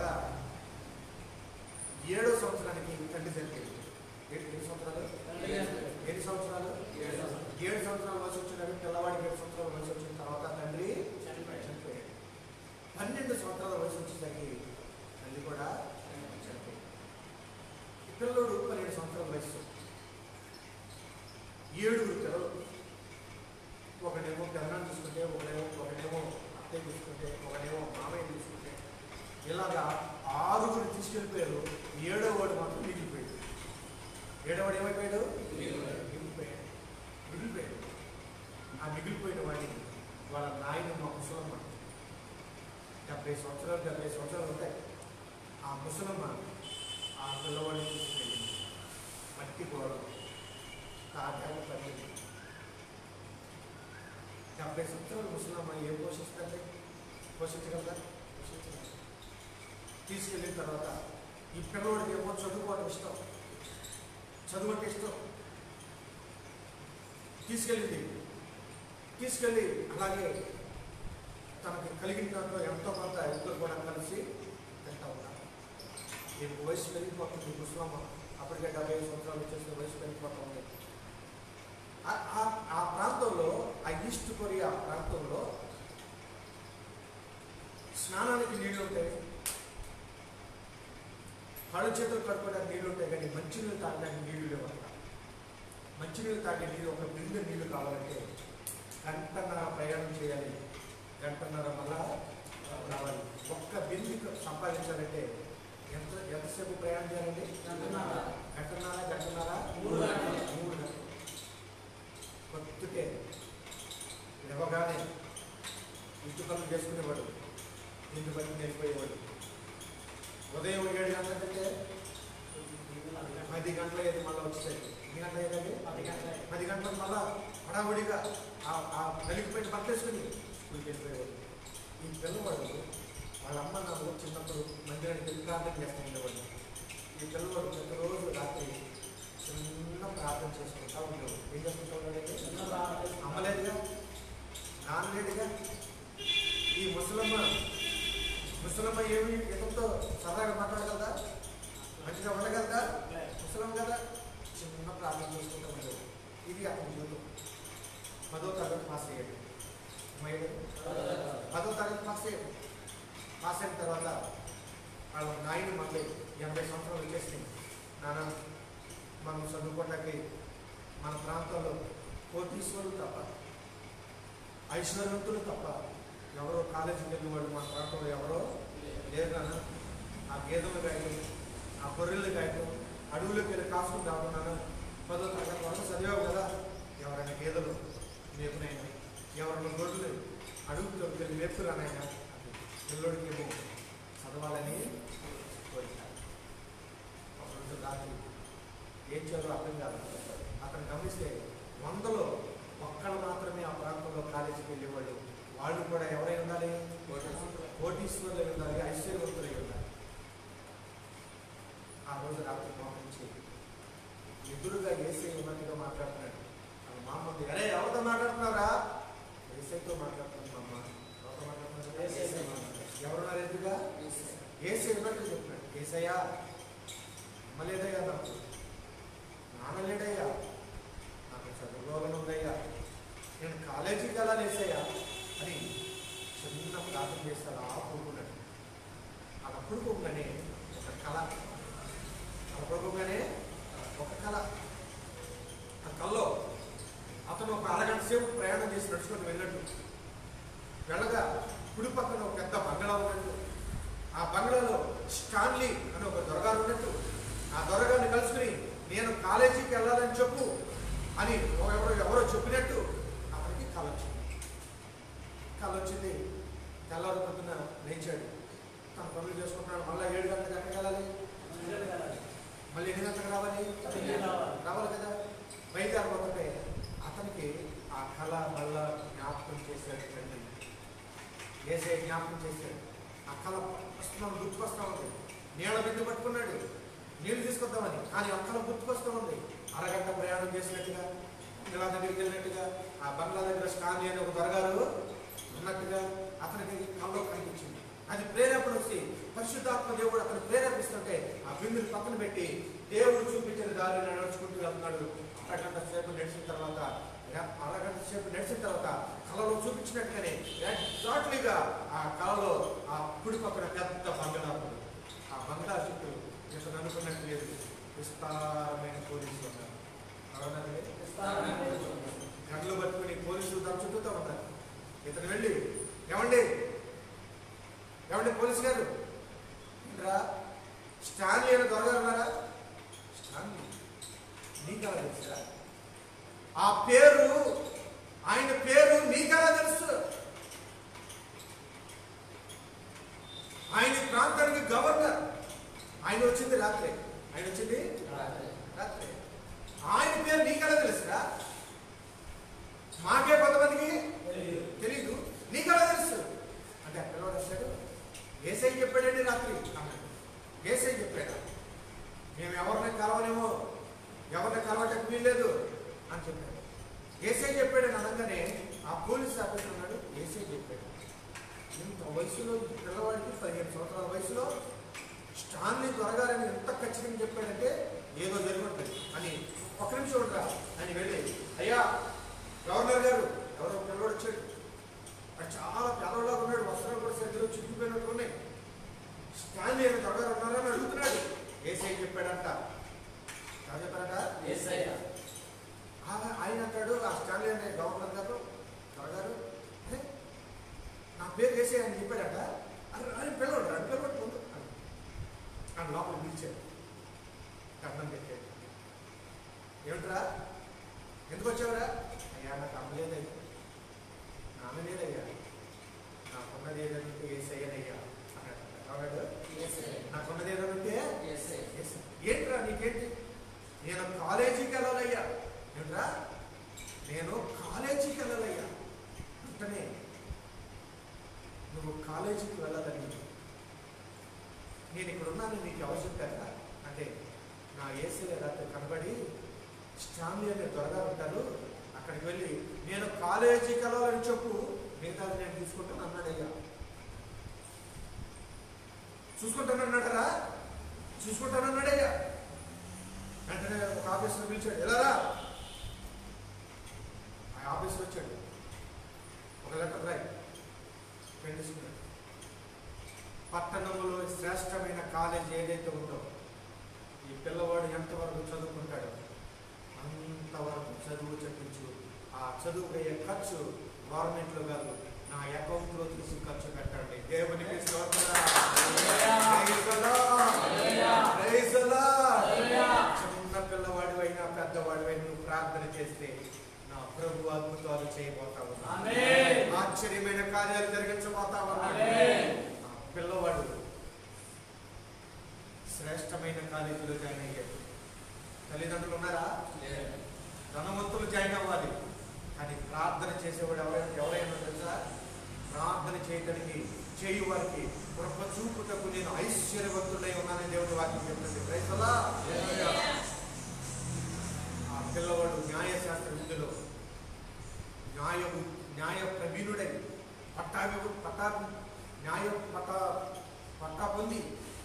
ఏడో సంవత్సరానికి తండ్రి చనిపోయింది ఏ- ఎన్ని సంవత్సరాలు ఎన్ని సంవత్సరాలు ఏడు సంవత్సరాల వయసు వచ్చిన పిల్లవాడికి ఏడు సంవత్సరాల వయసు వచ్చిన తర్వాత తండ్రి చనిపోయాడు పన్నెండు సంవత్సరాల వయసు వచ్చేసరికి తల్లి కూడా చనిపోయింది ఈ పిల్లోడు పన్నెండు సంవత్సరాల వయసు ఏడుగురు పిల్లలు ఒకడేమో పెద్దనాన్ని చూసుకుంటే ఒకడేమో ఒకడేమో అత్తయ్య చూసుకుంటే ఒకడేమో మామయ్య చూసుకుంటే ఇలాగా ఆరుగురు తీసుకెళ్ళిపోయారు ఏడో వాడు మాత్రం మిగిలిపోయాడు ఏడో వాడు ఏమైపోయాడు మిగిలిపోయాడు మిగిలిపోయాడు ఆ మిగిలిపోయిన వాడిని వాళ్ళ నాయన మా ముసలమ్మ డెబ్బై సంవత్సరాలు డెబ్బై సంవత్సరాలు ఉంటాయి ఆ ముసలమ్మ ఆ పిల్లవాడిని తీసుకెళ్ళింది మట్టి గోడ కాకాలు పడింది డెబ్బై సంవత్సరాలు ముసలమ్మ ఏం పోషిస్తుంది పోషించగలరా పోషించగలరా తీసుకెళ్ళిన తర్వాత ఈ పిల్లవాడికి ఏమో చదువుకోవడం ఇష్టం చదువు అంటే ఇష్టం తీసుకెళ్ళింది తీసుకెళ్ళి అలాగే తనకి కలిగిన దాంట్లో ఎంతో కొంత ఇద్దరు కూడా కలిసి తింటా ఉన్నారు దీనికి వయసు పెరిగిపోతుంది ముసలమ్మ అప్పటికే డెబ్బై ఐదు సంవత్సరాలు వచ్చేసిన వయసు పెరిగిపోతా ఉంది ఆ- ఆ- ఆ ప్రాంతంలో ఆ ఈస్ట్ కొరియా ప్రాంతంలో స్నానానికి నీళ్లు ఉంటాయి కళ్ళు చేతులు కట్టుకోవడానికి నీళ్లు ఉంటాయి కానీ మంచినీళ్ళు తాగడానికి నీళ్లు లేవు అక్కడ మంచినీళ్ళు తాగే నీళ్ళు ఒక బిందె నీళ్లు కావాలంటే గంటన్నర ప్రయాణం చేయాలి గంటన్నర మళ్ళా రావాలి ఒక్క బిందె సంపాదించాలంటే ఎంత ఎంతసేపు ప్రయాణం చేయాలండి గంటన్నర. గంటన్నర గంటన్నర మూడు గంటలు. మూడు గంటలు కొట్టుకే లేవగానే ఇంటి పనులు చేసుకునేవాడు ఇంటి పని వెళ్ళిపోయేవాడు ఉదయం ఏడు గంటలంటే పది గంటల అయితే మళ్ళీ వచ్చేది ఎన్ని గంటల అయ్యేది పది గంటలకు మళ్ళా హడావుడిగా ఆ- ఆ వెలిగిపోయిన బట్టేసుకుని స్కూల్కి వెళ్ళిపోయేవాడు ఈ పిల్లవాడు వాళ్ళ అమ్మ నాన్నలు చిన్నప్పుడు మందిరానికి వెళ్ళి ప్రార్థన చేస్తూ ఉండేవాడు ఈ పిల్లవాడు ప్రతిరోజు రాత్రి చిన్న ప్రార్థన చేసుకుంటా ఉండేవాడు ఏం చేసుకుంటా ఉన్నాడంటే అమ్మ లేదుగా నాన్న లేదుగా ఈ ముసలమ్మ ముసలమ్మ ఏమి ఇతనితో సరదాగా మాట్లాడగలదా మంచిగా ఉండగలదా ముసలమ్మ కదా చిన్న ప్రార్థన చేసుకుంటూ ఉండేవాడు ఇది అతని జీవితం పదో తరగతి పాస్ అయ్యాడు అమ్మాయి పదో తరగతి పాస్ అయ్యాడు పాస్ అయిన తర్వాత వాళ్ళ నాయన మళ్ళీ ఎనభై సంవత్సరాలు వచ్చేసి నాన్న మనం చదువుకోవడానికి మన ప్రాంతంలో కోటీశ్వరులు తప్ప ఐశ్వర్యవంతులు తప్ప ఎవరో కాలేజీకి వెళ్ళిన వాళ్ళు మన ప్రాంతంలో ఎవరో లేరు నాన్న ఆ గేదెలు గాయటం ఆ గొర్రెలు గాయటం అడవులకు వెళ్ళి కాసుకుని రాకున్నాను పదో తరగతి వరకు చదివావు కదా ఎవరైనా గేదెలు మేపునైనా ఎవరైనా గొర్రెలు అడుగులోకి వెళ్ళి మేపుకురానైనా పిల్లోడికి ఏమో చదవాలని కోరిక ఒకరోజు రాత్రి ఏం చేయాలో అర్థం కాదు అతను గమనిస్తే వందలో ఒక్కడు మాత్రమే ఆ ప్రాంతంలో కాలేజీకి వెళ్ళేవాళ్ళు వాళ్ళు కూడా ఎవరై ఉండాలి కోటీశ్వరులై ఉండాలి ఐశ్వర్యవంతులై ఉండాలి ఆ రోజు రాత్రి మోహించి ఎదురుగా ఏసై ఉన్నట్టుగా మాట్లాడుతున్నాడు వాళ్ళ మా అమ్మ అరే ఎవరితో మాట్లాడుతున్నారా ఏసైతో మాట్లాడుతున్నాను మా అమ్మ ఎవరితో మాట్లాడుతున్నారు యేసయ్యతో ఎవరున్నారు ఎదురుగా ఏసై ఉన్నట్టు చెప్తున్నాడు ఏసయ్యా అమ్మ లేదయ్యా నాకు నాన్న లేడయ్యా నాకు చదువులోనే ఉందయ్యా నేను కాలేజీకి వెళ్ళాలి ఏసయ్యా అని చిన్న ప్రార్థన చేస్తాడు ఆ పడుకున్నాడు అలా పడుకోగానే ఒక కళ అలా పడుకోగానే ఒక కళ ఆ కల్లో అతను ఒక అరగంట సేపు ప్రయాణం చేసి నడుచుకొని వెళ్ళినట్టు వెళ్ళగా కుడి పక్కన ఒక పెద్ద బంగ్లా ఉన్నట్టు ఆ బంగ్లాలో స్టాన్లీ అని ఒక దొరగారు ఉన్నట్టు ఆ దొరగారిని కలుసుకుని నేను కాలేజీకి వెళ్ళాలని చెప్పు అని ఎవరో ఎవరో చెప్పినట్టు అతనికి కళ వచ్చింది కళ వచ్చింది తెల్లారు పొద్దున లేచాడు తన పనులు చేసుకుంటున్నాడు మళ్ళీ ఏడు గంటలకు ఎక్కడికి వెళ్ళాలి మళ్ళీ ఎన్ని గంటలకు రావాలి రావాలి కదా బయలుదేరబోతుంటే అతనికి ఆ కళ మళ్ళా జ్ఞాపకం చేశాడు తండ్రి ఏసే జ్ఞాపకం చేశాడు ఆ కళ వస్తున్నాను గుర్తుకొస్తా ఉంది నీళ్ళ బిందు పట్టుకున్నాడు నీళ్లు తీసుకొద్దామని కానీ ఆ కళ గుర్తుకొస్తా ఉంది అరగంట ప్రయాణం చేసినట్టుగా ఇలా దగ్గరికి వెళ్ళినట్టుగా ఆ బంగ్లా దగ్గర స్టాన్లీ అని ఒక దొరగారు ఉన్నట్టుగా అతనికి కళ్ళలో కనిపించింది అది ప్రేరేపణ వచ్చి పరిశుద్ధాత్మ దేవుడు అతను ప్రేరేపిస్తుంటే ఆ బిందుని పక్కన పెట్టి దేవుడు చూపించిన దారిని నడుచుకుంటూ వెళ్తున్నాడు అరగంట సేపు నడిచిన తర్వాత అరగంట సేపు నడిచిన తర్వాత కళలో చూపించినట్టుగానే ఎగ్జాక్ట్లీగా ఆ కళలో ఆ కుడి పక్కన పెద్ద బంగ్లా ఉంది. ఆ బంగ్లా చుట్టూ ఇతను అనుకున్నట్టు లేదు విస్తారమైన పోలీసులు ఉన్నారు అవునండి? గంటలు పట్టుకుని పోలీసులు తన చుట్టూతో ఉన్నారు ఇతను వెళ్ళి ఏమండి ఏమండి పోలీస్ గారు ఏంట్రా స్టాన్లీ అని దొరగారు ఉన్నారా స్టాన్లీ నీకెలా తెలుసా ఆ పేరు ఆయన పేరు నీకెలా తెలుసు ఆయన ఈ ప్రాంతానికి గవర్నర్ ఆయన వచ్చింది రాత్రి ఆయన వచ్చింది రాత్రి ఆయన పేరు నీకెలా తెలుసురా మాకే కొంతమందికి తెలీదు నీకెలా తెలుసు అంటే ఆ పిల్లవాడు వచ్చాడు ఏసై చెప్పాడండి రాత్రి అన్నాడు ఏసై చెప్పాడు మేము ఎవరిని కలవనేమో ఎవరిని కలవటం వీల్లేదు అని చెప్పాడు ఏసై చెప్పాడని అనగానే ఆ పోలీస్ ఆఫీసర్ ఉన్నాడు ఏసై చెప్పాడు ఇంత వయసులో ఈ పిల్లవాడికి పదిహేను సంవత్సరాల వయసులో స్టాన్లీ త్వరగారని ఎంత ఖచ్చితంగా చెప్పాడంటే ఏదో జరుగుతుంది అని ఒక నిమిషం ఉండరా అని వెళ్ళి అయ్యా గవర్నర్ గారు ఎవరో ఒక పిల్లవాడు వచ్చాడు వాడు చాలా పేదవాళ్ళగా ఉన్నాడు వస్త్రాలు కూడా సరిగ్గా చిక్కిపోయినట్టు ఉన్నాయి స్టాన్లీ అని త్వరగారు ఉన్నారని అడుగుతున్నాడు ఏసై చెప్పాడంట ఎవరు చెప్పారట ఆ- ఆయన అంటాడు ఆ స్టాన్లీ అనే గవర్నర్ గారు త్వరగారు "అరే, నా పేరు వేసి ఆయన చెప్పాడట అరే ఆయన పిల్లవాడు రా పిల్లవాడు ముందు అని. ఆయన లోపల పిలిచాడు కన్నం పెట్టాడు ఏమిట్రా ఎందుకు వచ్చావురా అయ్యా నాకు అమ్మ లేదయ్యా నాన్న లేదయ్యా నువ్వు కాలేజీకి వెళ్ళాలని నేను ఇక్కడ ఉన్నాను నీకు ఎవరు చెప్పారా అంటే నా ఏసీ రాత్రి కనబడి స్టాన్లీ అనే త్వరగా ఉంటారు అక్కడికి వెళ్ళి నేను కాలేజీకి వెళ్ళాలని చెప్పు మిగతాది నేను తీసుకుంటాను అన్నాడయ్యా చూసుకుంటానన్నాడరా చూసుకుంటానన్నాడయ్యా వెంటనే ఒక ఆఫీస్లో పిలిచాడు ఎలారా ఆ ఆఫీస్లో వచ్చాడు ఒక లెటర్ రాయి పెన్ తీసుకున్నాడు పట్టణంలో శ్రేష్టమైన కాలేజ్ ఏదైతే ఉందో ఈ పిల్లవాడు ఎంతవరకు చదువుకుంటాడో అంతవరకు చదువు చెప్పించు ఆ చదువుకు అయ్యే ఖర్చు గవర్నమెంట్లో కాదు నా అకౌంట్లో తీసి ఖర్చు పెట్టండి దేవునికి స్తోత్రం. Praise the Lord. Praise the Lord. చిన్న పిల్లవాడు అయినా పెద్దవాడు అయినా నువ్వు ప్రార్థన చేస్తే నా ప్రభు అద్భుతాలు చేయబోతా ఉన్నా ఆమేన్. ఆశ్చర్యమైన కార్యాలు జరిగించబోతా ఉన్నాడు ఆమేన్. ఆ పిల్లవాడు శ్రేష్టమైన కాలేజీలో జాయిన్ అయ్యాడు తల్లిదండ్రులు ఉన్నారా ధనవంతులు జాయిన్ అవ్వాలి కానీ ప్రార్థన చేసేవాడు ఎవరైనా ఎవరైనా తెలుసా ప్రార్థన చేయడానికి చేయు వారికి కృప చూపుటకు నేను ఐశ్వర్యవంతుడై ఉన్నానని దేవుడి వాక్యం చెప్తుంది క్రైస్తలా ఆ పిల్లవాడు న్యాయశాస్త్ర విద్యలో న్యాయ న్యాయ ప్రవీణుడై పట్టా పట్టా న్యాయ పట్టా పట్టా పొంది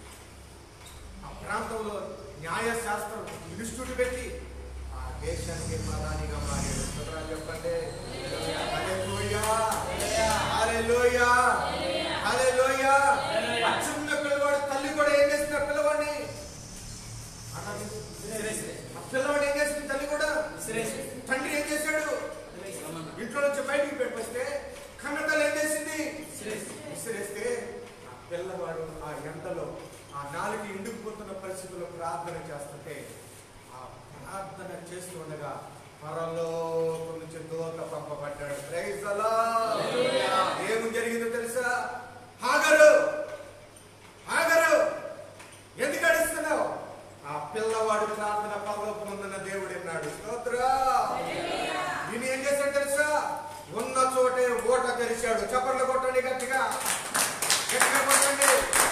ఆ ప్రాంతంలో న్యాయశాస్త్రం ఇన్స్టిట్యూట్ పెట్టి ఆ దేశానికి ప్రధానిగా మారాడు సుతరాలు చెప్పండి హల్లెలూయా. హల్లెలూయా. హల్లెలూయా. ఆ చిన్న పిల్లవాడు తల్లి కూడా ఏం చేసిన పిల్లవాడిని అన్నది. ఆ పిల్లవాడు ఏం చేసిన తల్లి కూడా తండ్రి ఏం చేశాడు ఇంట్లో నుంచి బయటికి పెట్టొస్తే కన్నతల్లి ఏం చేసింది విసిరేస్తే ఆ పిల్లవాడు ఆ ఎండలో ఆ నాలుగు ఎండుకుపోతున్న పరిస్థితుల్లో ప్రార్థన చేస్తుంటే ఆ ప్రార్థన చేస్తూ ఉండగా పరలోకం నుంచి దూత పంపబడ్డాడు Praise the Lord. ఏమి జరిగిందో తెలుసా హాగరు హాగరు ఎందుకు అడుస్తున్నావు ఆ పిల్లవాడు ప్రార్థన పరలోకం ఉందన్న దేవుడు అన్నాడు స్తోత్రం ఈయన ఏం చేశాడు తెలుసా ఉన్న చోటే ఓట తెరిచాడు చప్పట్లు కొట్టండి గట్టిగా గట్టిగా కొట్టండి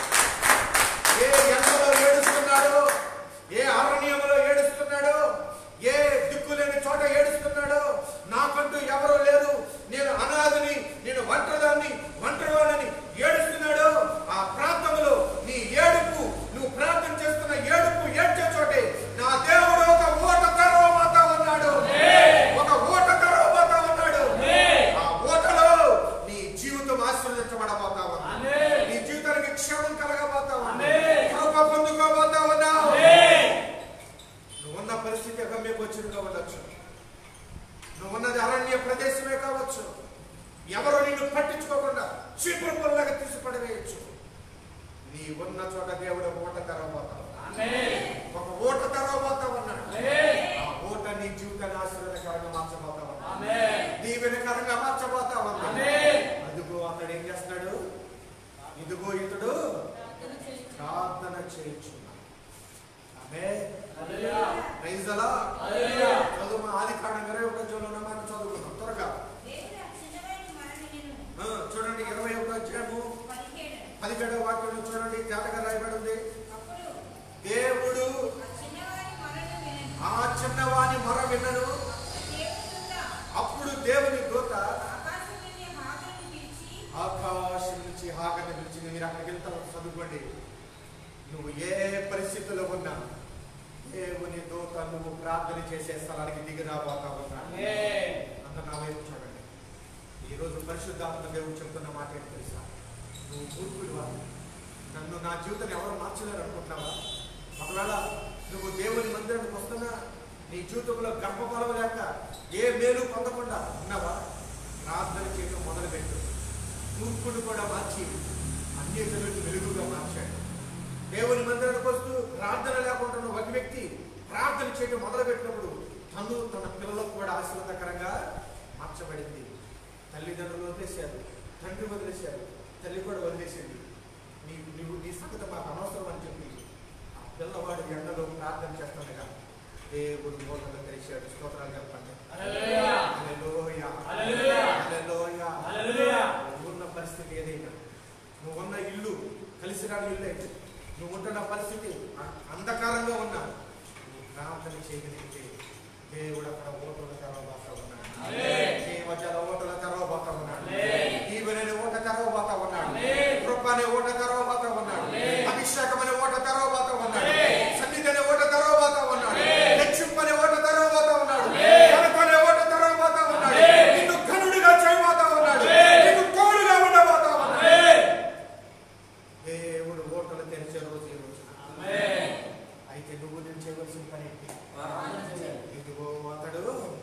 ఏ ఎండలో ఏడుస్తున్నాడు ఏ అరణ్యంలో ఏడుస్తున్నాడు ఏ దిక్కులేని చోట ఏడుస్తున్నాడు నాకంటూ ఎవరు లేరు నేను అనాథని నేను ఒంటరిదాన్ని ఒంటరివాడని ఏడుస్తున్నాడు ఆ ప్రాంతంలో నీ ఏడుపు నువ్వు ప్రార్థన చేస్తున్న ఏడుపు ఏడ్చే చోటే నా దేవుడు ఒక ఓట తెరవబోతా ఉన్నాడు ఒక ఓట తెరవబోతా ఉన్నాడు ఆ ఓటలో నీ జీవితం ఆశీర్వదించబడబోతా ఉంది ఆమేన్. నీ జీవితానికి క్షేమం కలగబోతా ఉంది ఆమేన్. కృప పొందుకోబోతా ఉన్నావు నువ్వున్న పరిస్థితి అగమ్యకు వచ్చింది కావచ్చు నువ్వున్నది అరణ్య ప్రదేశమే కావచ్చు ఎవరు నిన్ను పట్టించుకోకుండా చీపురు పొల్లగా తీసి పడవేయచ్చు నీ ఉన్న చోట దేవుడు ఓట తెరవబోతా ఒక ఓట తెరవబోతా ఉన్నాడు ఆ ఓట నీ జీవితాన్ని ఆశీర్వాదకరంగా మార్చబోతా ఉన్నాడు దీవెనకరంగా మార్చబోతా ఉన్నాడు ఆమేన్. అదిగో అతడు ఏం చేస్తున్నాడు ఇదిగో ఇతడు ప్రార్థన చేయించున్నాడు ఆమె ప్రైజ్ అలా చదువు మా ఆది కాండం ఇరవై ఒకటో జోలో మనం చదువుకున్నాం త్వరగా ఆ, చూడండి ఇరవై ఒకటో అధ్యాయము పదిహేడవ వాక్యంలో చూడండి జాతక రాయబడి ఉంది దేవుడు ఆ చిన్నవాని మొర విన్నను అప్పుడు దేవుని దూత ఆకాశం నుంచి హాగని పిలిచింది మీరు అక్కడికి వెళ్తారు చదువుకోండి నువ్వు ఏ పరిస్థితిలో ఉన్నా దేవుని దూత నువ్వు ప్రార్థన చేసే స్థలానికి దిగి రాబోతా ఉన్నా అంత నా వైపు చూడండి ఈరోజు పరిశుద్ధాత్మ దేవుడు చెప్తున్న మాట ఏంటి తెలుసా నువ్వు మూర్ఖుడువా నన్ను నా జీవితం ఎవరు మార్చలేరు అనుకుంటున్నావా ఒకవేళ నువ్వు దేవుని మందిరానికి వస్తున్నా నీ జీవితంలో గర్భఫలం లేక ఏ మేలు పొందకుండా ఉన్నావా ప్రార్థన చేయడం మొదలుపెట్టు మూర్ఖుడు కూడా మార్చి అన్యజనుడికి వెలుగుగా మార్చాడు దేవుని మందిరానికి వస్తూ ప్రార్థన లేకుండా ఉన్న ఒక వ్యక్తి ప్రార్థన చేయడం మొదలుపెట్టినప్పుడు తను తన పిల్లలకు కూడా ఆశీర్వాదకరంగా మార్చబడింది తల్లిదండ్రులు వదిలేశారు తండ్రి వదిలేశారు తల్లి కూడా వదిలేసింది నీ నువ్వు నీ సంగతి మాకు అనవసరం అని చెప్పి ఆ పిల్లవాడు ఎండలో ప్రార్థన చేస్తుండగా దేవుడు మోటలు తెరిచాడు స్తోత్రాలు చెప్పండి హల్లెలూయా. హల్లెలూయా. హల్లెలూయా. హల్లెలూయా. హల్లెలూయా. ఉన్న పరిస్థితి ఏదైనా రేకులాడి ఇల్లు అయితే నువ్వు ఉంటున్న పరిస్థితి అ- అంధకారంగా ఉన్నా నువ్వు ప్రార్థన చేయగలిగితే దేవుడు అక్కడ ఓటల తెరవబోతా ఉన్నాడు జీవజల ఓటల తెరవబోతా ఉన్నాడు ఈవెనని ఓట తెరవబోతా ఉన్నాడు కృప అనే ఓట తెరవబోతా ఉన్నాడు అభిషేకం అనే ఓట తెరవబోతా ఉన్నాడు సన్నిధి అనే ఓట తెరవబోతా ఉన్నాడు హెచ్చింపు అనే ఓట తెరవబోతా ఉన్నాడు ఘనత అనే ఓట తెరవబోతా ఉన్నాడు నిన్ను ఘనుడిగా చేయబోతా ఉన్నాడు నీకు తోడుగా ఉండబోతా ఉన్నాడు దేవుడు ఓటలు తెరిచే రోజు ఈ రోజు అయితే నువ్వు నేను చేయవలసిన పని ఏంటి ఇదిగో అతడు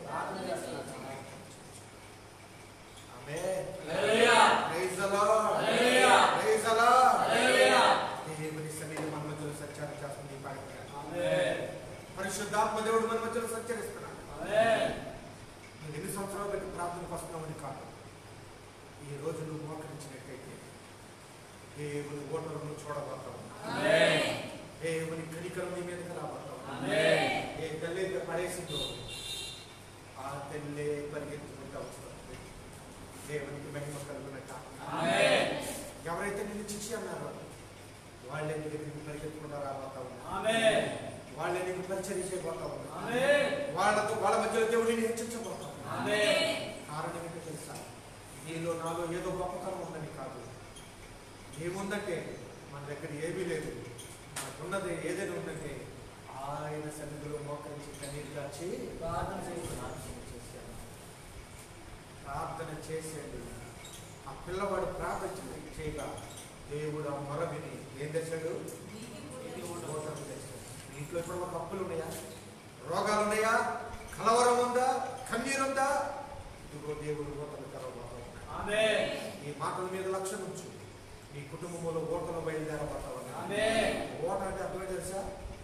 ఆమె praise the Lord praise the Lord దేవుని సన్నిధి మన మధ్యలో సంచారం చేస్తుంది ఈ కార్యక్రమం పరిశుద్ధాత్మ దేవుడు మన మధ్యలో సంచరిస్తున్నాడు నువ్వు ఎన్ని సంవత్సరాలు బట్టి ప్రార్థనకు వస్తున్నావని కాదు ఈ రోజు నువ్వు మోకరించినట్టయితే దేవుని ఓటలను చూడబోతావు దేవుని కనికరం నీ మీదకి రాబోతావు ఏ తల్లి అయితే పడేసిందో ఆ తల్లి పరిగెత్తుకుంటా వస్తుంది దేవునికి మహిమ కలుగునట ఎవరైతే నిన్ను శిక్ష అన్నారో వాళ్ళే నీ దగ్గరికి పరిగెత్తుకుంటా రాబోతా ఉన్నారు వాళ్ళే నీకు పరిచయం చేయబోతా ఉన్నారు వాళ్ళతో వాళ్ళ మధ్యలో దేవుడిని హెచ్చించబోతా ఉన్నారు కారణం ఏంటో తెలుసా నీలో నాలో ఏదో గొప్పతనం ఉందని కాదు ఏముందంటే మన దగ్గర ఏమీ లేదు మనకున్నది ఏదైనా ఉందంటే ఆయన సన్నిధిలో మోకరించి కన్నీరు కాచి ప్రార్థన చేశాను ప్రార్థన చేసేది ఆ పిల్లవాడు ప్రార్థన చే- చేయగా దేవుడు ఆ మొర విని ఏం తెచ్చాడు ఓటమి తెచ్చాడు మీ ఇంట్లో ఇప్పుడు ఒక అప్పులు ఉన్నాయా రోగాలు ఉన్నాయా కలవరం ఉందా కన్నీరు ఉందా ఇదిగో దేవుడు ఓటమి తెరవబోతున్నాడు ఈ మాటల మీద లక్ష్యం ఉంచు నీ కుటుంబంలో ఓటలు బయలుదేరబోతా ఉన్నా ఓట అంటే అర్థమే తెలుసా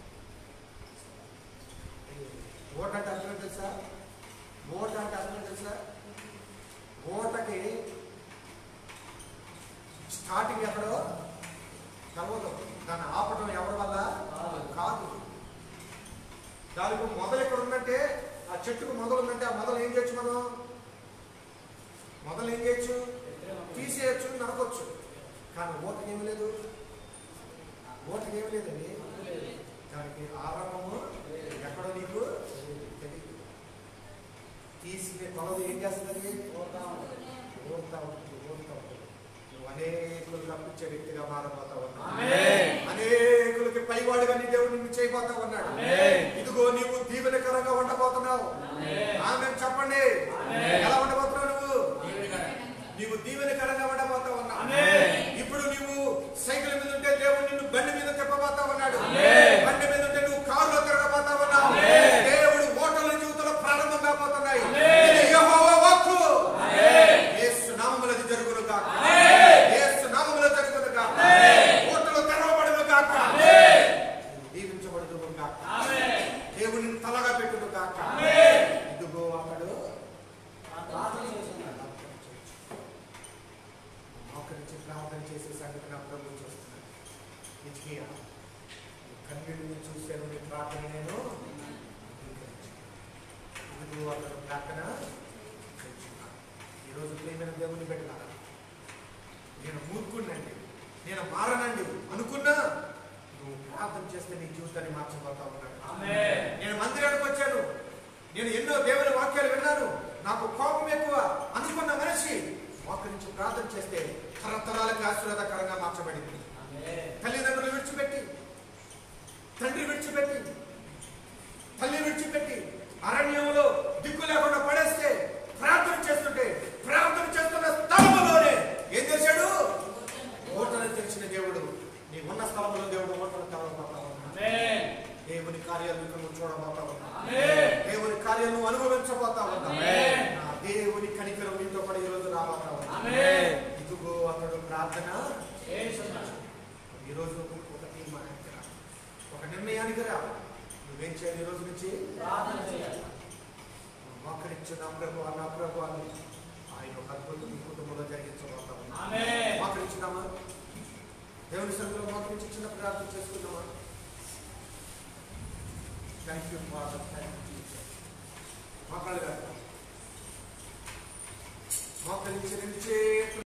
ఓట అంటే అర్థమే తెలుసా ఓట అంటే అర్థమే తెలుసా ఓటకి స్టార్టింగ్ ఎక్కడో కలవదు దాన్ని ఆపడం ఎవరి వల్ల కాదు దానికి మొదలు ఎక్కడ ఉందంటే ఆ చెట్టుకు మొదలు ఉందంటే ఆ మొదలు ఏం చేయొచ్చు మనం మొదలు ఏం చేయొచ్చు తీసేయచ్చు నరకొచ్చు కానీ ఓటకి ఏమి లేదు ఓటకి ఏమి లేదండి దానికి ఆరంభము ఎక్కడో నీకు తెలియదు తీసి కొలది ఏం చేస్తుంది ఓడతా ఉంటుంది ఓడతా ఉంటుంది నువ్వు అనేకులు తప్పించే వ్యక్తిగా మారబోతా ఉన్నావు అనేకులకి పైవాడుగా నీ దేవుడు నిన్ను చేయబోతా ఉన్నాడు ఇదిగో నీవు దీవెనకరంగా ఉండబోతున్నావు ఆమె చెప్పండి ఎలా ఉండబోతున్నావు నువ్వు నీవు దీవెనకరంగా ఉండబోతా ఉన్నావు ఇప్పుడు నీవు సైకిల్ మీద ఉంటే దేవుడు నిన్ను బండి మీద చెప్పబోతా ఉన్నాడు బండి మీద ఉంటే నువ్వు కారులో తిరగబోతా ఉన్నావు దేవుడు ఓటల జీవితంలో ప్రారంభం కాబోతున్నాయి ఇది యెహోవా వాక్కు యేసు నామములో ఇది జరుగును గాక యేసు నామములో జరుగును గాక ఓటలు తెరవబడును గాక దీవించబడును గాక దేవుడిని తలగా పెట్టును గాక ఇదిగో అతడు మోకరించి ప్రార్థన చేసే సంగతి నా ప్రభు చూస్తున్నాడు హిజ్కియా, నీ కన్నీళ్ళు నేను చూశాను నీ ప్రార్థన నేను అంగీకరించాను. ఇదిగో అతడు ప్రార్థన చేస్తున్నాడు. ఈరోజు ప్రేమైన దేవుని పెట్టారా నేను మూర్ఖుడినండి నేను మారనండి అనుకున్నా నువ్వు ప్రార్థన చేస్తే నీ జీవితాన్ని మార్చబోతా ఉన్నాడు నేను మందిరానికి వచ్చాను నేను ఎన్నో దేవుని వాక్యాలు విన్నాను నాకు కోపం ఎక్కువ అనుకున్న మనిషి మోకరించి ప్రార్థన చేస్తే తరతరాలకు ఆశీర్వాదకరంగా మార్చబడింది తల్లిదండ్రులు విడిచిపెట్టి తండ్రి విడిచిపెట్టి తల్లి విడిచిపెట్టి అరణ్యంలో దిక్కు లేకుండా పడేస్తే ప్రార్థన చేస్తుంటే ప్రార్థన చేస్తున్న స్థలంలోనే ఏం చేశాడు ఓటలు తెలిసిన దేవుడు నీ ఉన్న స్థలంలో దేవుడు ఓటలు తెరవబోతా ఉన్నాడు దేవుని కార్యాలు ఇక్కడ నువ్వు చూడబోతా ఉన్నావు దేవుని కార్యాలను అనుభవించబోతా ఉన్నావు నా దేవుని కనికరం నీతో కూడా ఈరోజు రాబోతా ఉన్నావు ఇదిగో అతడు ప్రార్థన ఈరోజు ఒక తీర్మానానికి రా ఒక నిర్ణయానికి రా నువ్వేం చేయాలి ఈ రోజు నుంచి మోకరించు నా ప్రభు నా ప్రభు అని ఆయన ఒక అద్భుతం నీ కుటుంబంలో జరిగించబోతా ఉన్నావు మోకరించున్నామా దేవుని సన్నిధిలో మోకరించి చిన్న ప్రార్థన చేసుకున్నామా thank you Father thank you Jesus మోకాళ్ళు మోకరించి రెండు చేతులు